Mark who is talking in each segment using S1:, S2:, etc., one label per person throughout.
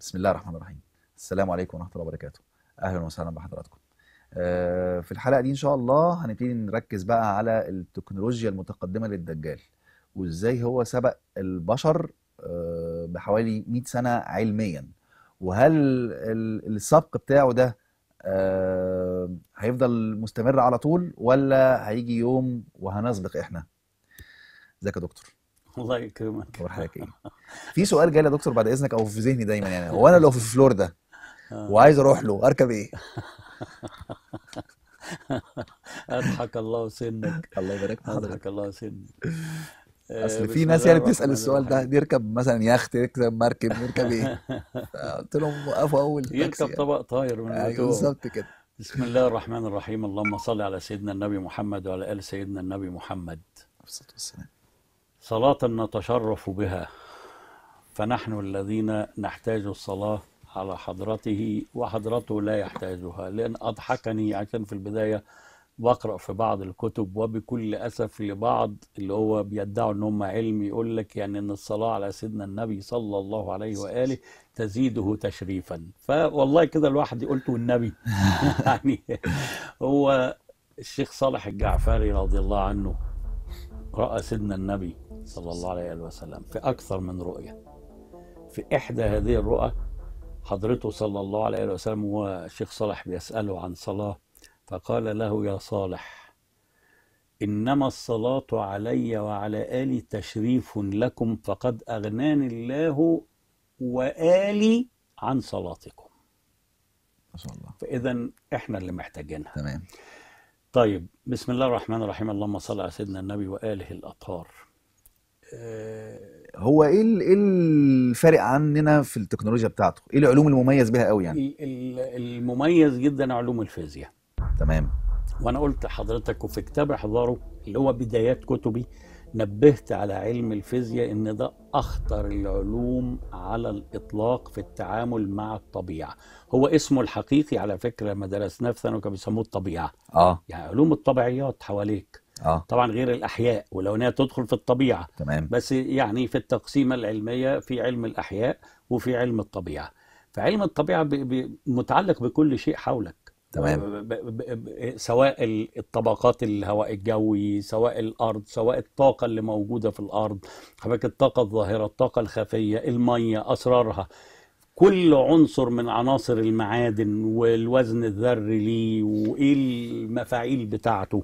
S1: بسم الله الرحمن الرحيم السلام عليكم ورحمة الله وبركاته أهلا وسهلا بحضراتكم آه، في الحلقة دي إن شاء الله هنبتدي نركز بقى على التكنولوجيا المتقدمة للدجال وإزاي هو سبق البشر آه، بحوالي 100 سنة علميا وهل ال- السبق بتاعه ده آه، هيفضل مستمر على طول ولا هيجي يوم وهنسبق إحنا ازيك يا دكتور
S2: الله يكرمك
S1: اخبار حضرتك ايه في سؤال جاي لي يا دكتور بعد اذنك او في ذهني دايما يعني هو انا لو في فلوريدا
S2: آه.
S1: وعايز اروح له اركب ايه
S2: اضحك الله سنك
S1: الله يبارك في حضرتك
S2: اضحك الله سنك آه،
S1: اصل في
S2: بسم
S1: ناس
S2: الله
S1: يعني بتسال
S2: الرحمن
S1: السؤال ده
S2: الرحيم
S1: نركب مثلا يخت نركب مركب نركب ايه قلت لهم وقفوا اول تاكسي
S2: يركب
S1: يعني
S2: طبق طاير من
S1: ايوه
S2: الموتور
S1: بالظبط كده
S2: بسم الله الرحمن الرحيم اللهم صل على سيدنا النبي محمد وعلى ال سيدنا النبي محمد
S1: الصلاه والسلام
S2: صلاة نتشرف بها فنحن الذين نحتاج الصلاة على حضرته وحضرته لا يحتاجها لأن أضحكني عشان في البداية بقرأ في بعض الكتب وبكل أسف لبعض اللي هو بيدعوا إن هم علم يقول لك يعني إن الصلاة على سيدنا النبي صلى الله عليه وآله تزيده تشريفا فوالله كده الواحد يقول والنبي يعني هو الشيخ صالح الجعفري رضي الله عنه رأى سيدنا النبي صلى الله عليه وسلم في أكثر من رؤية في إحدى هذه الرؤى حضرته صلى الله عليه وسلم والشيخ صالح بيسأله عن صلاة فقال له يا صالح إنما الصلاة علي وعلى آلي تشريف لكم فقد أغناني الله وآلي عن صلاتكم
S1: ما شاء الله
S2: فإذا إحنا اللي محتاجينها
S1: تمام
S2: طيب بسم الله الرحمن الرحيم اللهم صل على سيدنا النبي وآله الأطهار آه،
S1: هو ايه ال- ايه الفارق عننا في التكنولوجيا بتاعته ايه العلوم المميز بها قوي يعني
S2: ال- ال- المميز جدا علوم الفيزياء
S1: تمام
S2: وانا قلت لحضرتك وفي كتاب احضاره اللي هو بدايات كتبي نبهت على علم الفيزياء ان ده اخطر العلوم على الاطلاق في التعامل مع الطبيعه هو اسمه الحقيقي على فكره لما درسناه في ثانوي كانوا بيسموه الطبيعه
S1: اه
S2: يعني علوم الطبيعيات حواليك
S1: اه
S2: طبعا غير الاحياء ولو انها تدخل في الطبيعه
S1: تمام
S2: بس يعني في التقسيمة العلمية في علم الأحياء وفي علم الطبيعة فعلم الطبيعة ب- ب- متعلق بكل شيء حولك
S1: تمام.
S2: ب- ب- ب- ب- سواء ال- الطبقات الهواء الجوي سواء الأرض سواء الطاقة اللي موجودة في الأرض حضرتك الطاقة الظاهرة الطاقة الخفية المية أسرارها كل عنصر من عناصر المعادن والوزن الذري ليه وإيه المفاعيل بتاعته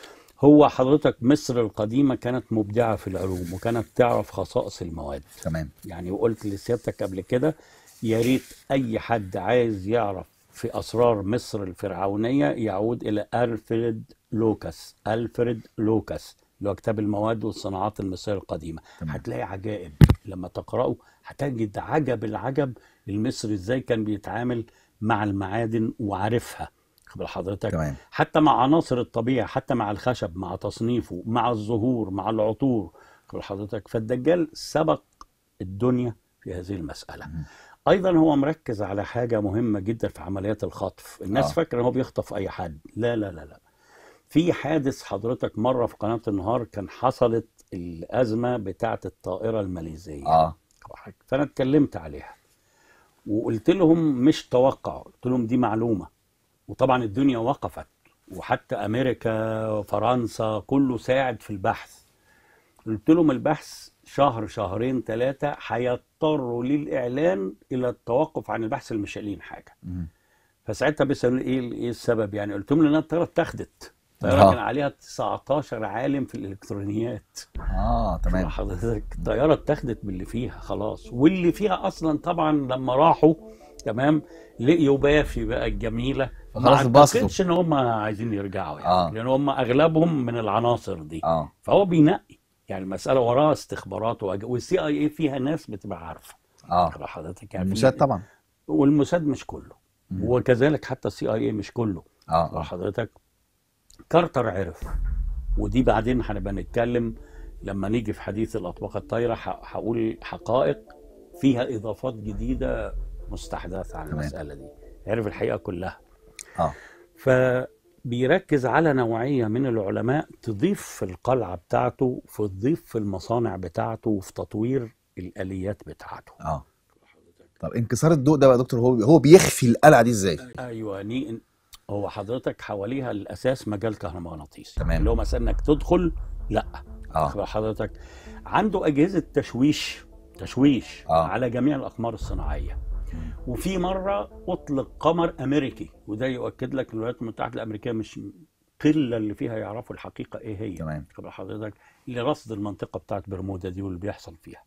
S2: هو حضرتك مصر القديمة كانت مبدعة في العلوم وكانت تعرف خصائص المواد
S1: تمام
S2: يعني وقلت لسيادتك قبل كده يا ريت أي حد عايز يعرف في أسرار مصر الفرعونية يعود إلى ألفريد لوكاس ألفريد لوكاس اللي هو كتاب المواد والصناعات المصرية القديمة
S1: تمام.
S2: هتلاقي عجائب لما تقرأه هتجد عجب العجب المصري ازاي كان بيتعامل مع المعادن وعارفها خبر حضرتك
S1: تمام
S2: حتى مع عناصر الطبيعة حتى مع الخشب مع تصنيفه مع الزهور مع العطور خبر حضرتك فالدجال سبق الدنيا في هذه المسألة
S1: مم.
S2: أيضا هو مركز على حاجة مهمة جدا في عمليات الخطف الناس
S1: آه.
S2: فاكرة إن هو بيخطف أي حد لا لا لا لا في حادث حضرتك مرة في قناة النهار كان حصلت الأزمة بتاعة الطائرة الماليزية
S1: اه
S2: فأنا اتكلمت عليها وقلت لهم مش توقع قلت لهم دي معلومة وطبعا الدنيا وقفت وحتى أمريكا فرنسا كله ساعد في البحث قلت لهم البحث شهر شهرين ثلاثة هيضطروا للإعلان إلى التوقف عن البحث اللي مش قايلين حاجة
S1: مم.
S2: فساعتها بيسألوا ايه ايه السبب يعني قلت لهم لان الطياره اتاخدت الطياره
S1: آه.
S2: كان عليها 19 عالم في الالكترونيات
S1: اه تمام
S2: حضرتك الطياره اتاخدت باللي فيها خلاص واللي فيها اصلا طبعا لما راحوا تمام لقيوا بافي بقى الجميله ما
S1: خلاص اتبسطوا.
S2: اعتقدش ان هم عايزين يرجعوا يعني
S1: آه.
S2: لان هم اغلبهم من العناصر دي
S1: اه
S2: فهو بينقي يعني المساله وراها استخبارات وأج- والسي اي اي فيها ناس بتبقى عارفه
S1: اه
S2: حضرتك يعني في-
S1: الموساد طبعا
S2: والموساد مش كله
S1: مم.
S2: وكذلك حتى السي اي اي مش كله
S1: اه اه
S2: حضرتك كارتر عرف ودي بعدين هنبقى نتكلم لما نيجي في حديث الاطباق الطايره ه- هقول حقائق فيها اضافات جديده مستحدثه عن
S1: تمام.
S2: المساله دي عرف الحقيقه كلها
S1: اه
S2: فبيركز على نوعيه من العلماء تضيف في القلعه بتاعته فتضيف في المصانع بتاعته وفي تطوير الاليات بتاعته
S1: اه طب انكسار الضوء ده بقى يا دكتور هو هو بيخفي القلعه دي ازاي
S2: ايوه ني هو حضرتك حواليها الاساس مجال كهرومغناطيسي
S1: تمام.
S2: اللي هو مثلا انك تدخل لا
S1: اه
S2: واخد حضرتك عنده اجهزه تشويش تشويش
S1: آه.
S2: على جميع الاقمار الصناعيه وفي مره اطلق قمر امريكي وده يؤكد لك الولايات المتحده الامريكيه مش قله اللي فيها يعرفوا الحقيقه ايه هي
S1: تمام
S2: خبر حضرتك لرصد المنطقه بتاعت برمودا دي واللي بيحصل فيها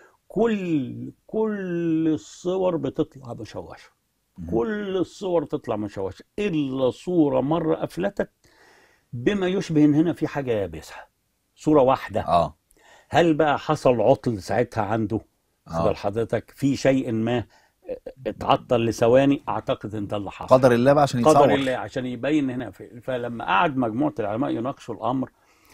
S2: كل كل الصور بتطلع مشوشه
S1: مم.
S2: كل الصور تطلع مشوشه الا صوره مره افلتت بما يشبه ان هنا في حاجه يابسه صوره واحده
S1: اه
S2: هل بقى حصل عطل ساعتها عنده
S1: آه.
S2: خبر حضرتك في شيء ما اتعطل لثواني اعتقد ان ده اللي حصل
S1: قدر الله بقى عشان يتصور
S2: قدر الله عشان يبين هنا في فلما قعد مجموعه العلماء يناقشوا الامر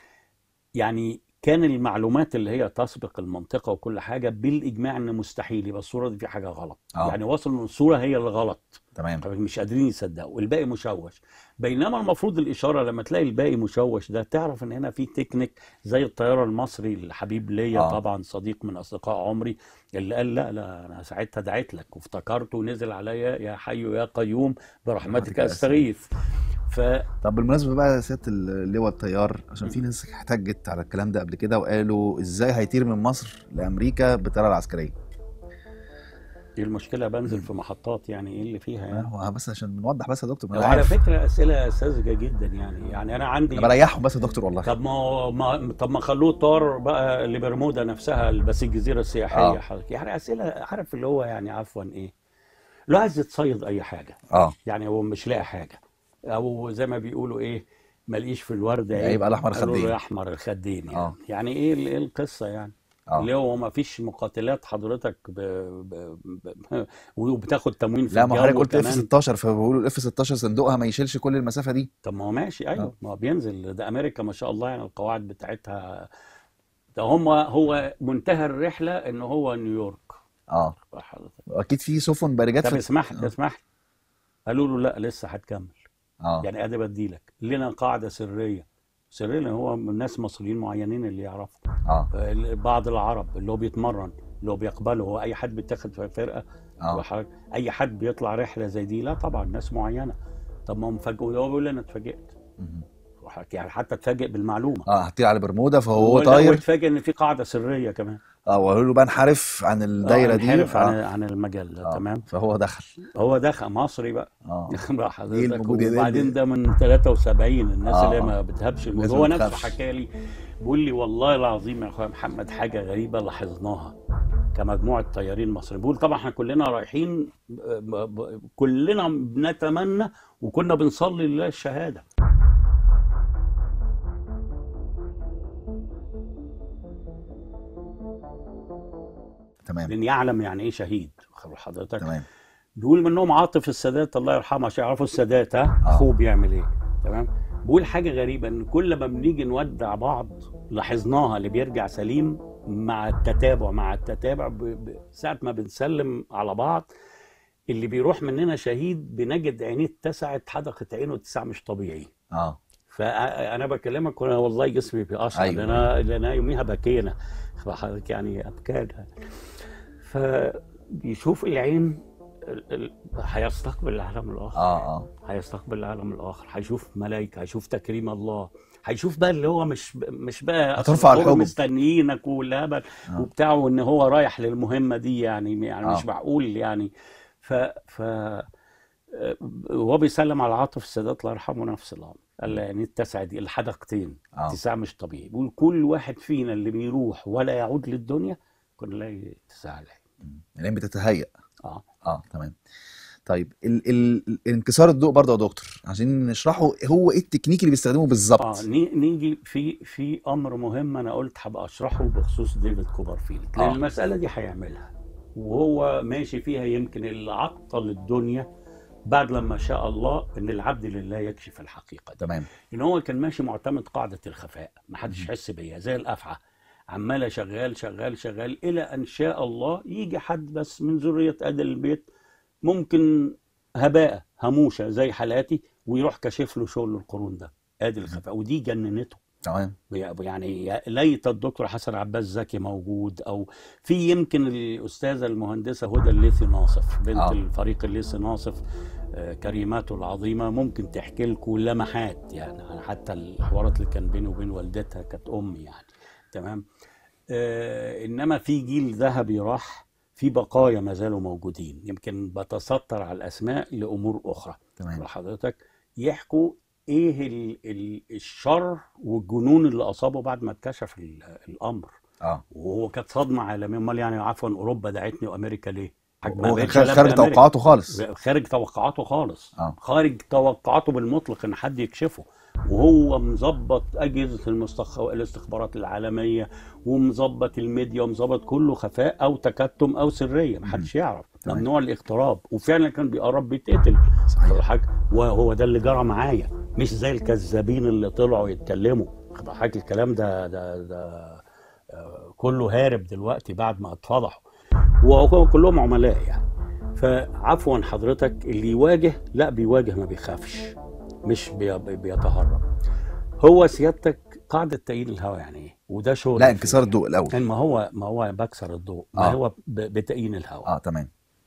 S2: يعني كان المعلومات اللي هي تسبق المنطقه وكل حاجه بالاجماع ان مستحيل يبقى الصوره دي في حاجه غلط
S1: آه.
S2: يعني وصلوا ان الصوره هي اللي غلط
S1: تمام
S2: مش قادرين يصدقوا والباقي مشوش بينما المفروض الاشاره لما تلاقي الباقي مشوش ده تعرف ان هنا في تكنيك زي الطياره المصري الحبيب ليا
S1: آه.
S2: طبعا صديق من اصدقاء عمري اللي قال لا لا انا ساعتها دعيت لك وافتكرت ونزل عليا يا حي يا قيوم برحمتك
S1: برحمتك
S2: استغيث ف
S1: طب بالمناسبه بقى يا سياده اللواء الطيار عشان في ناس احتجت على الكلام ده قبل كده وقالوا ازاي هيطير من مصر لامريكا بالطياره العسكريه
S2: دي المشكله بنزل في محطات يعني ايه اللي فيها يعني
S1: هو بس عشان نوضح بس يا دكتور ما انا
S2: وعلى
S1: عارف
S2: فكره اسئله ساذجه جدا يعني يعني انا عندي
S1: انا بريحهم بس يا دكتور والله
S2: طب ما هو- ما طب ما خلوه طار بقى لبرمودا نفسها بس الجزيره السياحيه
S1: آه.
S2: حضرتك يعني اسئله عارف اللي هو يعني عفوا ايه لو عايز تصيد اي حاجه
S1: اه
S2: يعني هو مش لاقي حاجه او زي ما بيقولوا ايه ماليش في الورده
S1: يعني
S2: ايه
S1: يبقى الأحمر
S2: قالوا له
S1: خدين.
S2: يا احمر الخدين يعني
S1: آه.
S2: يعني ايه ال- ايه القصه يعني
S1: اه
S2: اللي هو ما فيش مقاتلات حضرتك ب... ب... ب... وبتاخد تموين في
S1: لا ما حضرتك
S2: الجو
S1: قلت اف
S2: كمان
S1: 16 فبيقولوا الاف 16 صندوقها ما يشيلش كل المسافه دي
S2: طب ما هو ماشي
S1: آه.
S2: ايوه ما هو بينزل ده امريكا ما شاء الله يعني القواعد بتاعتها ده هم هو منتهى الرحله ان هو نيويورك
S1: اه
S2: حضرتك
S1: اكيد في سفن بارجات
S2: طب
S1: في
S2: اسمح لي اسمح لي قالوا له لا لسه هتكمل
S1: اه
S2: يعني ادي بديلك لنا قاعده سريه سريه لأن هو من ناس مصريين معينين اللي يعرفوا
S1: اه
S2: آه، بعض العرب اللي هو بيتمرن اللي هو بيقبله هو اي حد بيتاخد في فرقه
S1: اه
S2: وحضرتك- اي حد بيطلع رحله زي دي لا طبعا ناس معينه طب ما هم فاجئوا هو بيقول لي انا اتفاجئت
S1: مهم.
S2: وحضرتك يعني حتى اتفاجئ بالمعلومه
S1: اه هتطير على برمودا فهو
S2: ولا-
S1: طاير
S2: واتفاجئ ان في قاعده سريه كمان
S1: اه وقالوا له بقى انحرف عن الدايره
S2: آه،
S1: دي
S2: انحرف عن
S1: آه.
S2: عن المجال ده
S1: آه.
S2: تمام
S1: فهو دخل
S2: هو دخل مصري بقى
S1: اه
S2: بقى حضرتك
S1: الموجود يا
S2: وبعدين
S1: دل؟
S2: ده من 73 الناس
S1: آه،
S2: اللي هي
S1: آه.
S2: ما بتهبش الموضوع
S1: لازم
S2: هو
S1: ما
S2: نفسه
S1: تخافش.
S2: حكى لي بيقول لي والله العظيم يا اخويا محمد حاجه غريبه لاحظناها كمجموعه طيارين مصريين بيقول طبعا احنا كلنا رايحين ب- ب- كلنا بنتمنى وكنا بنصلي لله الشهاده
S1: تمام
S2: لان يعلم يعني ايه شهيد خبر حضرتك
S1: تمام
S2: بيقول منهم عاطف السادات الله يرحمه عشان يعرفوا السادات ها
S1: آه.
S2: اخوه بيعمل ايه تمام بيقول حاجه غريبه ان كل ما بنيجي نودع بعض لاحظناها اللي بيرجع سليم مع التتابع مع التتابع ب... ب... ساعه ما بنسلم على بعض اللي بيروح مننا شهيد بنجد عينيه اتسعت حدقه عينه اتساع مش طبيعي
S1: اه
S2: فانا بكلمك وانا والله جسمي بيقشعر
S1: أيوة.
S2: أيوة. لان انا يوميها بكينا حضرتك يعني ابكانا فبيشوف العين ال- ال- هيستقبل العالم الاخر
S1: اه اه
S2: هيستقبل العالم الاخر هيشوف ملائكه هيشوف تكريم الله هيشوف بقى اللي هو مش مش بقى أصل
S1: هترفع
S2: هو
S1: الحجب.
S2: مستنيينك والهبل
S1: آه.
S2: وبتاع وان هو رايح للمهمه دي يعني يعني
S1: آه.
S2: مش معقول يعني ف ف وهو بيسلم على عاطف السادات الله يرحمه نفس الامر قال له يعني اتسع دي الحدقتين
S1: اه
S2: اتساع مش طبيعي بيقول كل واحد فينا اللي بيروح ولا يعود للدنيا كنا نلاقي اتساع العين
S1: العين بتتهيأ
S2: اه
S1: اه تمام طيب ال ال انكسار الضوء برضه يا دكتور عشان نشرحه هو ايه التكنيك اللي بيستخدمه
S2: اه
S1: بالظبط
S2: ني- نيجي في في امر مهم انا قلت هبقى اشرحه بخصوص ديفيد كوبرفيلد لان
S1: آه.
S2: المساله دي هيعملها وهو ماشي فيها يمكن اللي عطل الدنيا بعد لما شاء الله ان العبد لله يكشف الحقيقه دي
S1: تمام
S2: ان هو كان ماشي معتمد قاعده الخفاء ما حدش يحس بيا زي الافعى عماله شغال شغال شغال الى ان شاء الله يجي حد بس من ذريه ادل البيت ممكن هباء هموشه زي حالاتي ويروح كاشف له شغل القرون ده ادي الخفاء ودي جننته
S1: تمام
S2: يعني ليت الدكتور حسن عباس زكي موجود او في يمكن الاستاذه المهندسه هدى الليثي ناصف بنت
S1: آه.
S2: الفريق الليثي ناصف آه، كريماته العظيمه ممكن تحكي لكم لمحات يعني حتى الحوارات اللي كان بيني وبين والدتها كانت امي يعني تمام آه انما في جيل ذهبي راح في بقايا ما زالوا موجودين يمكن بتستر على الاسماء لامور اخرى
S1: تمام
S2: لحضرتك يحكوا ايه ال ال الشر والجنون اللي اصابه بعد ما اتكشف ال- الامر
S1: اه
S2: وهو كانت صدمه عالميه امال يعني عفوا اوروبا دعتني وامريكا ليه؟ حاج- ما
S1: هو كان
S2: بقتش
S1: خارج
S2: لا
S1: خارج
S2: بأمريكا.
S1: توقعاته خالص
S2: خارج توقعاته خالص
S1: اه
S2: خارج توقعاته بالمطلق ان حد يكشفه وهو مظبط اجهزه المستخ... الاستخبارات العالميه ومظبط الميديا ومظبط كله خفاء او تكتم او سريه محدش يعرف
S1: تمام.
S2: ممنوع الاقتراب وفعلا كان بيقرب بيتقتل
S1: صحيح
S2: حضرتك وهو ده اللي جرى معايا مش زي الكذابين اللي طلعوا يتكلموا حضرتك الكلام ده ده ده آه، كله هارب دلوقتي بعد ما اتفضحوا وهو كلهم عملاء يعني فعفوا حضرتك اللي يواجه لا بيواجه ما بيخافش مش بي- بيتهرب هو سيادتك قاعدة تأييد الهوى يعني ايه وده شغل
S1: لا انكسار الضوء الاول
S2: ما هو ما هو بكسر الضوء ما
S1: آه.
S2: هو ب- بتأيين الهوى
S1: اه تمام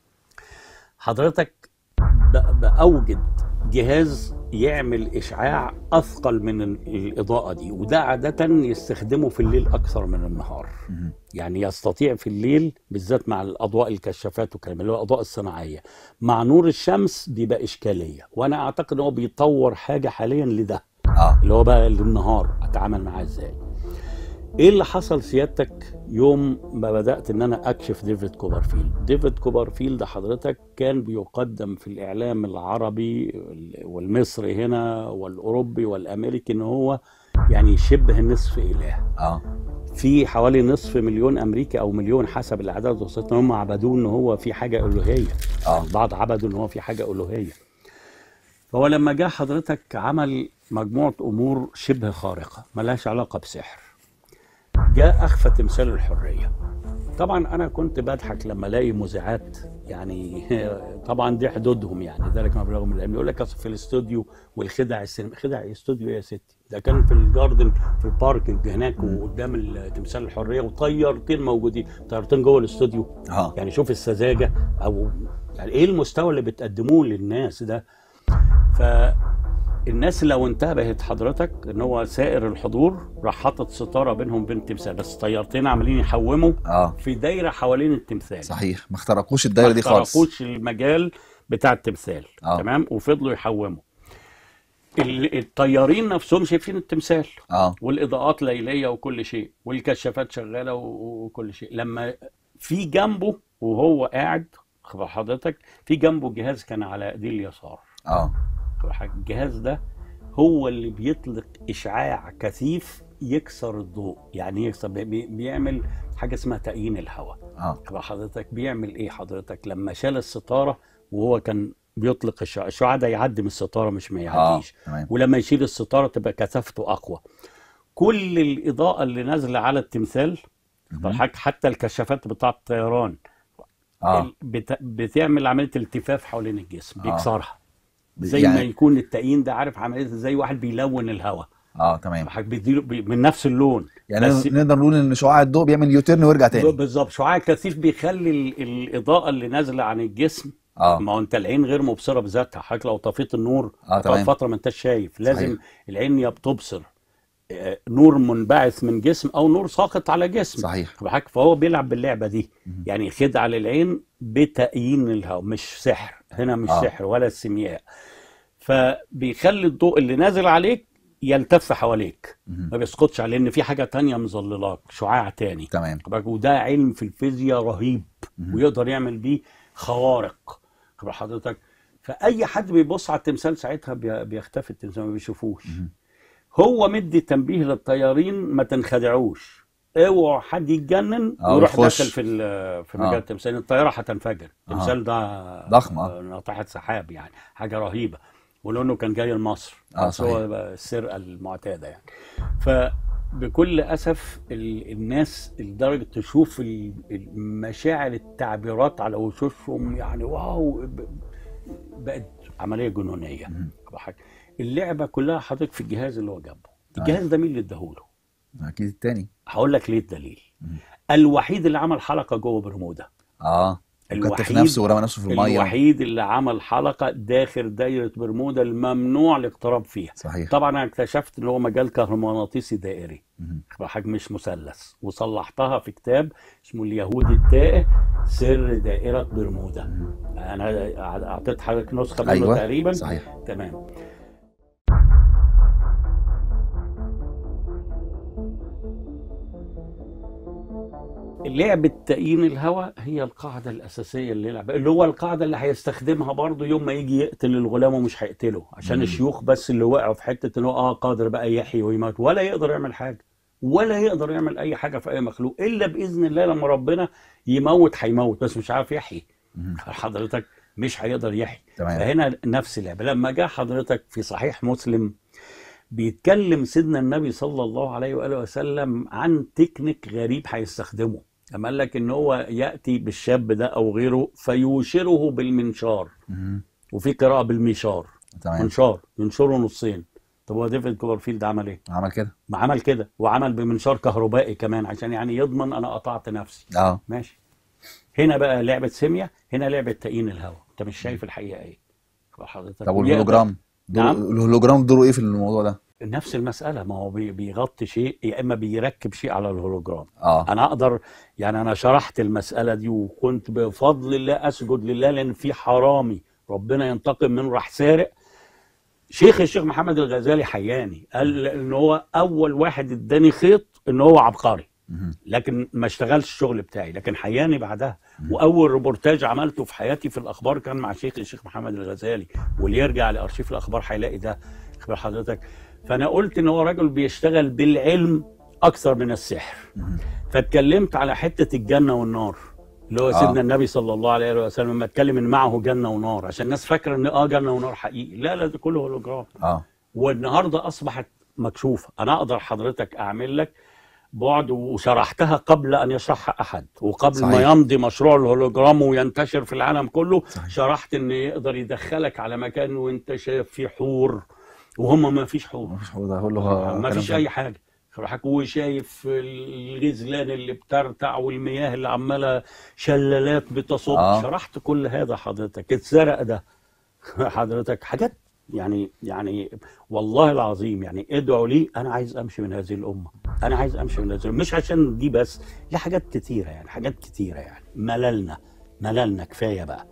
S2: حضرتك ب- بأوجد جهاز يعمل إشعاع أثقل من ال- الإضاءة دي وده عادة يستخدمه في الليل أكثر من النهار
S1: مهم.
S2: يعني يستطيع في الليل بالذات مع الأضواء الكشافات والكلام اللي هو الأضواء الصناعية مع نور الشمس بيبقى إشكالية وأنا أعتقد إن هو بيطور حاجة حاليا لده
S1: اه
S2: اللي هو بقى للنهار اتعامل معاه ازاي ايه اللي حصل سيادتك يوم ما بدات ان انا اكشف ديفيد كوبرفيلد ديفيد كوبرفيلد حضرتك كان بيقدم في الاعلام العربي والمصري هنا والاوروبي والامريكي ان هو يعني شبه نصف اله
S1: اه
S2: في حوالي نصف مليون امريكي او مليون حسب الاعداد وصلت ان هم عبدوه ان هو في حاجه الوهيه
S1: اه
S2: البعض عبدوا ان هو في حاجه الوهيه فهو لما جه حضرتك عمل مجموعه امور شبه خارقه ملهاش علاقه بسحر جاء اخفى تمثال الحريه طبعا انا كنت بضحك لما الاقي مذيعات يعني طبعا دي حدودهم يعني ذلك ما بلغهم من العلم يقول لك اصل في الاستوديو والخدع السينما خدع إيه استوديو إيه يا ستي ده كان في الجاردن في الباركنج هناك وقدام ال- تمثال الحريه وطيارتين موجودين طيارتين جوه الاستوديو
S1: اه
S2: يعني شوف السذاجه او يعني ايه المستوى اللي بتقدموه للناس ده فالناس لو انتبهت حضرتك ان هو سائر الحضور راح حاطط ستاره بينهم وبين التمثال بس طيارتين عمالين يحوموا
S1: اه
S2: في دايره حوالين التمثال
S1: صحيح ما اخترقوش الدايره دي
S2: ما
S1: خالص
S2: اخترقوش المجال بتاع التمثال
S1: آه.
S2: تمام وفضلوا يحوموا ال- الطيارين نفسهم شايفين التمثال
S1: اه
S2: والاضاءات ليليه وكل شيء والكشافات شغاله و- وكل شيء لما في جنبه وهو قاعد خبر حضرتك في جنبه جهاز كان على ايديه اليسار
S1: اه
S2: خبر حضرتك الجهاز ده هو اللي بيطلق اشعاع كثيف يكسر الضوء يعني يكسر بي- بي- بيعمل حاجه اسمها تأيين الهواء
S1: اه
S2: خبر حضرتك بيعمل ايه حضرتك لما شال الستاره وهو كان بيطلق الشعاع الشعاع ده يعدي من الستاره مش ما
S1: اه
S2: يعديش
S1: تمام
S2: ولما يشيل الستاره تبقى كثافته اقوى كل الاضاءه اللي نازله على التمثال
S1: مهم.
S2: حضرتك حتى الكشافات بتاع الطيران
S1: اه
S2: بت... بتعمل عمليه التفاف حوالين الجسم
S1: آه.
S2: بيكسرها زي
S1: يعني-
S2: ما يكون التأيين ده عارف عمليه زي واحد بيلون الهواء
S1: اه تمام
S2: حضرتك بيديله بي... من نفس اللون
S1: يعني
S2: بس-
S1: نقدر نقول ان شعاع الضوء بيعمل يوتيرن ويرجع تاني
S2: بالظبط شعاع كثيف بيخلي ال... الاضاءه اللي نازله عن الجسم
S1: اه
S2: ما هو انت العين غير مبصره بذاتها حضرتك لو طفيت النور
S1: اه
S2: هتقعد
S1: تمام
S2: فتره ما انتش شايف لازم
S1: صحيح.
S2: العين يا بتبصر آه، نور منبعث من جسم او نور ساقط على جسم
S1: صحيح
S2: خد بالك؟ فهو بيلعب باللعبه دي
S1: مهم.
S2: يعني خدعه للعين بتأيين الهواء مش سحر هنا مش
S1: آه.
S2: سحر ولا السيمياء فبيخلي الضوء اللي نازل عليك يلتف حواليك
S1: مهم.
S2: ما بيسقطش عليه لان في حاجه تانية مظللاك شعاع تاني
S1: تمام
S2: خد بالك؟ وده علم في الفيزياء رهيب
S1: مهم.
S2: ويقدر يعمل بيه خوارق خد بال حضرتك فاي حد بيبص على التمثال ساعتها بي- بيختفي التمثال ما بيشوفوش
S1: مهم. هو
S2: هو مدي تنبيه للطيارين ما تنخدعوش اوعوا حد يتجنن
S1: آه،
S2: ويروح
S1: ويخش.
S2: داخل في ال- في
S1: آه.
S2: مجال التمثال الطياره هتنفجر التمثال ده
S1: ضخم، آه.
S2: ناطحه سحاب يعني حاجه رهيبه ولانه كان جاي لمصر
S1: آه،
S2: بس هو
S1: صحيح.
S2: بقى السرقه المعتاده يعني فبكل اسف ال- الناس لدرجه تشوف ال- المشاعر التعبيرات على وشوشهم يعني واو ب- بقت عمليه جنونيه
S1: مهم.
S2: حاجة. اللعبه كلها حضرتك في الجهاز اللي هو جنبه الجهاز ده مين اللي اداهوله
S1: اكيد التاني
S2: هقول لك ليه الدليل
S1: مم.
S2: الوحيد اللي عمل حلقه جوه برمودا
S1: اه وكتف
S2: الوحيد
S1: نفسه ورمى نفسه في الميه
S2: الوحيد اللي عمل حلقه داخل دايره برمودا الممنوع الاقتراب فيها
S1: صحيح
S2: طبعا انا اكتشفت ان هو مجال كهرومغناطيسي دائري
S1: مهم.
S2: حجم مش مثلث وصلحتها في كتاب اسمه اليهود التائه سر دائره برمودا
S1: مهم.
S2: انا اعطيت حضرتك نسخه منه
S1: ايوه
S2: تقريبا
S1: صحيح
S2: تمام لعبة تأيين الهواء هي القاعدة الأساسية اللي يلعب اللي هو القاعدة اللي هيستخدمها برضه يوم ما يجي يقتل الغلام ومش هيقتله عشان
S1: مم.
S2: الشيوخ بس اللي وقعوا في حتة إن هو آه قادر بقى يحيي ويموت ولا يقدر يعمل حاجة ولا يقدر يعمل أي حاجة في أي مخلوق إلا بإذن الله لما ربنا يموت هيموت بس مش عارف يحيي
S1: مهم.
S2: حضرتك مش هيقدر يحيي
S1: تمام
S2: فهنا نفس اللعبة لما جاء حضرتك في صحيح مسلم بيتكلم سيدنا النبي صلى الله عليه وآله وسلم عن تكنيك غريب هيستخدمه لما قال لك ان هو يأتي بالشاب ده او غيره فيوشره بالمنشار
S1: مهم.
S2: وفي قراءة بالميشار
S1: تمام
S2: منشار ينشره نصين طب هو ديفيد كوبرفيلد عمل ايه؟
S1: عمل كده
S2: ما عمل كده وعمل بمنشار كهربائي كمان عشان يعني يضمن انا قطعت نفسي
S1: اه
S2: ماشي هنا بقى لعبة سيميا هنا لعبة تأيين الهواء انت مش شايف الحقيقة ايه حضرتك
S1: طب
S2: ويقدر-
S1: والهولوجرام دور-
S2: نعم.
S1: الهولوجرام دوره ايه في الموضوع ده
S2: نفس المسألة ما هو بي- بيغطي شيء يا إما بيركب شيء على الهولوجرام
S1: اه
S2: أنا أقدر يعني أنا شرحت المسألة دي وكنت بفضل الله أسجد لله لأن في حرامي ربنا ينتقم منه راح سارق شيخ الشيخ محمد الغزالي حياني قال إن هو أول واحد اداني خيط إن هو عبقري
S1: مهم.
S2: لكن ما اشتغلش الشغل بتاعي لكن حياني بعدها
S1: مم.
S2: واول ريبورتاج عملته في حياتي في الاخبار كان مع شيخ الشيخ محمد الغزالي واللي يرجع لارشيف الاخبار هيلاقي ده خبر حضرتك فانا قلت ان هو راجل بيشتغل بالعلم اكثر من السحر
S1: مهم.
S2: فاتكلمت على حته الجنه والنار اللي هو
S1: آه.
S2: سيدنا النبي صلى الله عليه وسلم لما اتكلم ان معه جنه ونار عشان الناس فاكره ان اه جنه ونار حقيقي لا لا ده كله هولوجرام
S1: اه
S2: والنهارده اصبحت مكشوفه انا اقدر حضرتك اعمل لك بعد وشرحتها قبل ان يشرحها احد وقبل
S1: صحيح.
S2: ما يمضي مشروع الهولوجرام وينتشر في العالم كله
S1: صحيح.
S2: شرحت ان يقدر يدخلك على مكان وانت شايف فيه حور وهم ما فيش حور
S1: ما فيش حوض هقول له
S2: ما
S1: كلام
S2: فيش
S1: فارغ.
S2: اي حاجه حضرتك وشايف الغزلان اللي بترتع والمياه اللي عماله شلالات بتصب
S1: آه.
S2: شرحت كل هذا حضرتك اتسرق ده حضرتك حاجات يعني يعني والله العظيم يعني ادعوا لي انا عايز امشي من هذه الامه انا عايز امشي من هذه الأمة. مش عشان دي بس لا حاجات كتيره يعني حاجات كتيره يعني مللنا مللنا كفايه بقى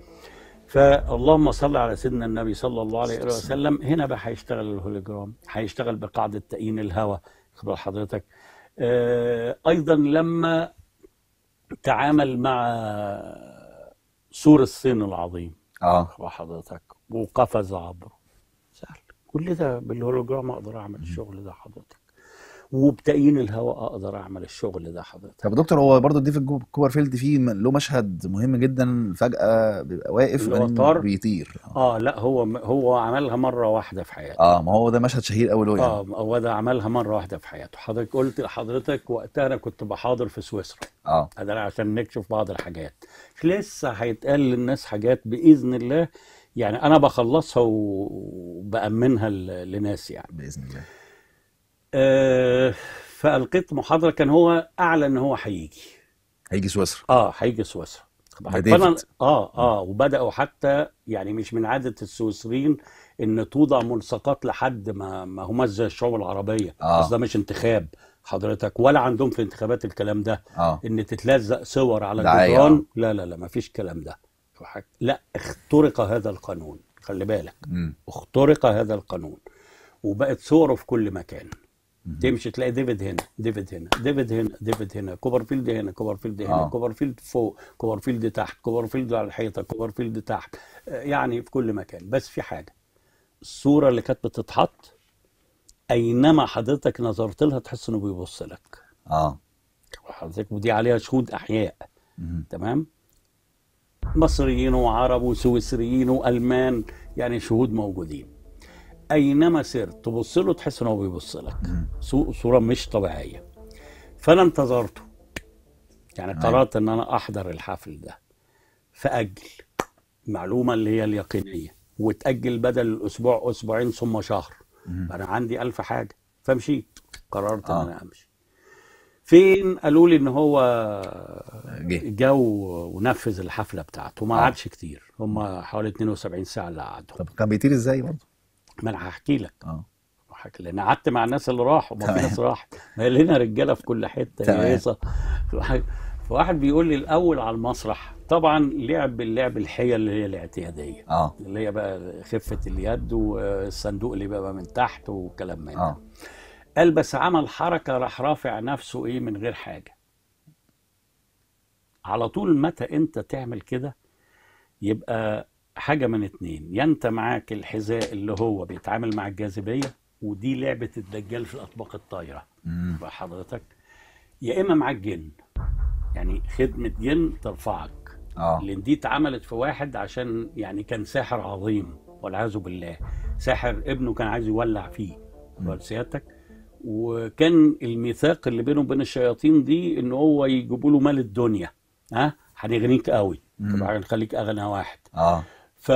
S2: فاللهم صل على سيدنا النبي صلى الله عليه وسلم هنا بقى هيشتغل الهولوجرام هيشتغل بقاعده تأيين الهواء خبر حضرتك آه ايضا لما تعامل مع سور الصين العظيم
S1: اه
S2: خبر حضرتك وقفز عبره سهل كل ده بالهولوجرام اقدر اعمل الشغل ده حضرتك وبتأيين الهواء اقدر اعمل الشغل ده حضرتك
S1: طب يا دكتور هو برضه ديفيد جو- كوبرفيلد فيه م- له مشهد مهم جدا فجأة بيبقى واقف
S2: اللي هو
S1: وبعدين
S2: طار؟
S1: بيطير
S2: اه لا هو هو عملها مره واحده في حياته
S1: اه ما هو ده مشهد شهير قوي له يعني
S2: اه هو ده عملها مره واحده في حياته حضرتك قلت لحضرتك وقتها انا كنت بحاضر في سويسرا
S1: اه
S2: ده عشان نكشف بعض الحاجات لسه هيتقال للناس حاجات باذن الله يعني انا بخلصها وبامنها ل- لناس يعني
S1: باذن الله
S2: آه فالقيت محاضره كان هو اعلن ان هو هيجي
S1: هيجي سويسرا
S2: اه هيجي سويسرا
S1: ده
S2: فانا
S1: ديفيد.
S2: اه اه وبداوا حتى يعني مش من عاده السويسريين ان توضع ملصقات لحد ما ما هماش زي الشعوب العربيه
S1: آه.
S2: بس ده مش انتخاب حضرتك ولا عندهم في انتخابات الكلام ده
S1: اه
S2: ان تتلزق صور على
S1: دعاية،
S2: الجدران
S1: آه.
S2: لا لا لا ما فيش كلام ده لا اخترق هذا القانون خلي بالك
S1: امم
S2: اخترق هذا القانون وبقت صوره في كل مكان
S1: مهم.
S2: تمشي تلاقي ديفيد هنا ديفيد هنا ديفيد هنا ديفيد هنا كوبرفيلد هنا كوبرفيلد هنا
S1: آه.
S2: كوبرفيلد فوق كوبرفيلد تحت كوبرفيلد على الحيطه كوبرفيلد تحت آه، يعني في كل مكان بس في حاجه الصوره اللي كانت بتتحط اينما حضرتك نظرت لها تحس انه بيبص لك
S1: اه
S2: حضرتك ودي عليها شهود احياء
S1: مهم.
S2: تمام مصريين وعرب وسويسريين والمان يعني شهود موجودين اينما سرت تبص له تحس ان هو بيبص لك
S1: مم.
S2: صو- صوره مش طبيعيه فانا انتظرته يعني
S1: أيوة.
S2: قررت ان انا احضر الحفل ده فاجل المعلومه اللي هي اليقينيه وتاجل بدل الاسبوع اسبوعين ثم شهر
S1: مهم.
S2: فانا عندي الف حاجه فمشيت قررت ان
S1: آه.
S2: انا امشي فين قالوا لي ان هو
S1: جه
S2: جو ونفذ الحفله بتاعته ما
S1: آه.
S2: قعدش كتير هم حوالي 72 ساعه اللي قعدوا
S1: طب كان بيطير ازاي برضه
S2: ما انا هحكي لك
S1: اه
S2: هحكي لان قعدت مع الناس اللي راحوا ما في
S1: تمام.
S2: ناس راحت ما هي لنا رجاله في كل حته
S1: تمام.
S2: يا هيصة. فواحد- فواحد بيقول لي الاول على المسرح طبعا لعب اللعب الحيل اللي هي الاعتياديه
S1: اه
S2: اللي هي بقى خفه اليد والصندوق اللي بقى من تحت وكلام من ده
S1: اه
S2: قال بس عمل حركة راح رافع نفسه ايه من غير حاجة على طول متى انت تعمل كده يبقى حاجة من اتنين يا انت معاك الحذاء اللي هو بيتعامل مع الجاذبية ودي لعبة الدجال في الأطباق الطايرة
S1: مم.
S2: بقى حضرتك يا إما معاك جن يعني خدمة جن ترفعك
S1: اه
S2: لان دي اتعملت في واحد عشان يعني كان ساحر عظيم والعياذ بالله ساحر ابنه كان عايز يولع فيه قال سيادتك وكان الميثاق اللي بينه وبين الشياطين دي ان هو يجيبوا له مال الدنيا ها هنغنيك قوي
S1: مم.
S2: طبعا هنخليك اغنى واحد
S1: اه
S2: ف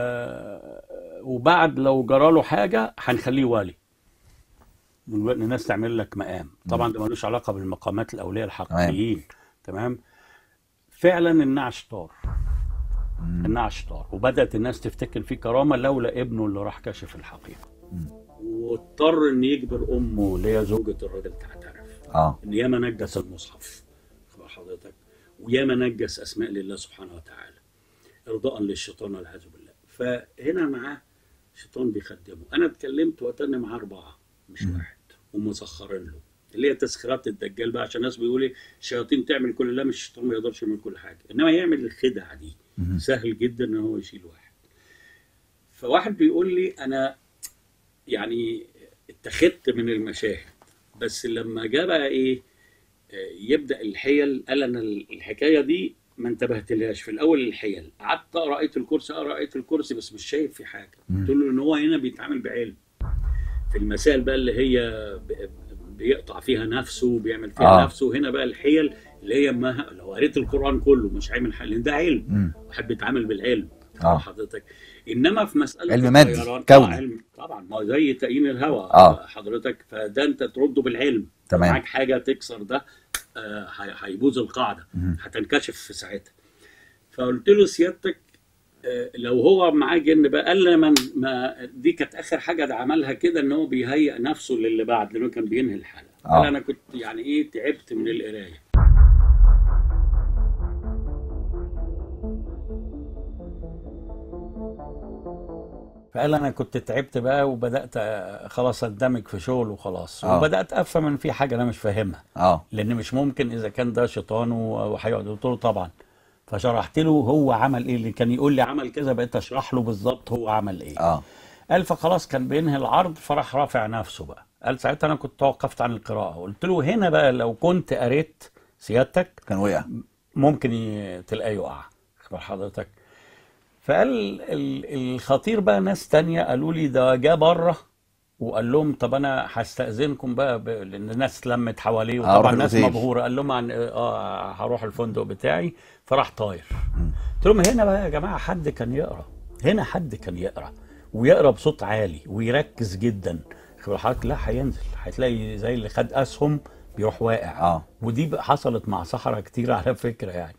S2: وبعد لو جراله حاجه هنخليه والي دلوقتي الناس تعمل لك مقام طبعا ده ملوش علاقه بالمقامات الاولياء الحقيقيين تمام فعلا النعش طار
S1: مم.
S2: النعش طار وبدات الناس تفتكر فيه كرامه لولا ابنه اللي راح كشف الحقيقه
S1: مم.
S2: واضطر ان يجبر امه اللي هي زوجة الراجل تعترف
S1: اه
S2: ان ياما نجس المصحف خبر حضرتك وياما نجس اسماء لله سبحانه وتعالى ارضاء للشيطان والعياذ بالله فهنا معاه شيطان بيخدمه انا اتكلمت وقتها ان معاه اربعه مش
S1: مم.
S2: واحد ومسخرين له اللي هي تسخيرات الدجال بقى عشان الناس بيقولوا ايه الشياطين تعمل كل لا مش الشيطان ما يقدرش يعمل كل حاجه انما يعمل الخدعه دي
S1: مم.
S2: سهل جدا ان هو يشيل واحد فواحد بيقول لي انا يعني اتخذت من المشاهد بس لما جاء بقى ايه آه، يبدا الحيل قال انا الحكايه دي ما انتبهتلهاش في الاول الحيل قعدت اقرا ايه الكرسي اقرا ايه الكرسي بس مش شايف في حاجه
S1: مم.
S2: قلت له ان هو هنا بيتعامل بعلم في المسائل بقى اللي هي ب- بيقطع فيها نفسه بيعمل فيها
S1: آه.
S2: آه. نفسه هنا بقى الحيل اللي هي ما لو قريت القران كله مش عامل حل لأن ده علم
S1: مم.
S2: واحد بيتعامل بالعلم
S1: آه.
S2: حضرتك انما في مساله
S1: علم مادي،
S2: الطيران-
S1: كوني.
S2: آه علم طبعا ما هو زي تأيين الهواء
S1: آه.
S2: حضرتك فده انت ترده بالعلم
S1: تمام.
S2: معاك حاجه تكسر ده آه، هي- هيبوظ القاعده
S1: مم.
S2: هتنكشف في ساعتها فقلت له سيادتك آه، لو هو معاه جن بقى قال لي ما ما دي كانت اخر حاجه ده عملها كده ان هو بيهيئ نفسه للي بعد لانه كان بينهي الحلقه
S1: آه.
S2: قال انا كنت يعني ايه تعبت من القرايه فقال انا كنت تعبت بقى وبدات آه، خلاص اندمج في شغل وخلاص
S1: آه.
S2: وبدات افهم ان في حاجه انا مش فاهمها
S1: اه
S2: لان مش ممكن اذا كان ده شيطان و- وهيقعد قلت له طبعا فشرحت له هو عمل ايه اللي كان يقول لي عمل كذا بقيت اشرح له بالظبط هو عمل ايه
S1: اه
S2: قال فخلاص كان بينهي العرض فراح رافع نفسه بقى قال ساعتها انا كنت توقفت عن القراءه قلت له هنا بقى لو كنت قريت سيادتك
S1: كان وقع
S2: ممكن ي- تلاقيه يقع خبر حضرتك فقال ال- الخطير بقى ناس تانية قالوا لي ده جه بره وقال لهم طب انا هستأذنكم بقى ب... لان الناس لمت حواليه
S1: آه، روح
S2: وطبعا الناس
S1: الأوتيل.
S2: مبهوره قال لهم عن اه هروح الفندق بتاعي فراح طاير
S1: مم.
S2: قلت لهم هنا بقى يا جماعه حد كان يقرا هنا حد كان يقرا ويقرا بصوت عالي ويركز جدا خبر حضرتك لا هينزل هتلاقي زي اللي خد اسهم بيروح واقع
S1: اه
S2: ودي بقى حصلت مع سحرة كتير على فكرة يعني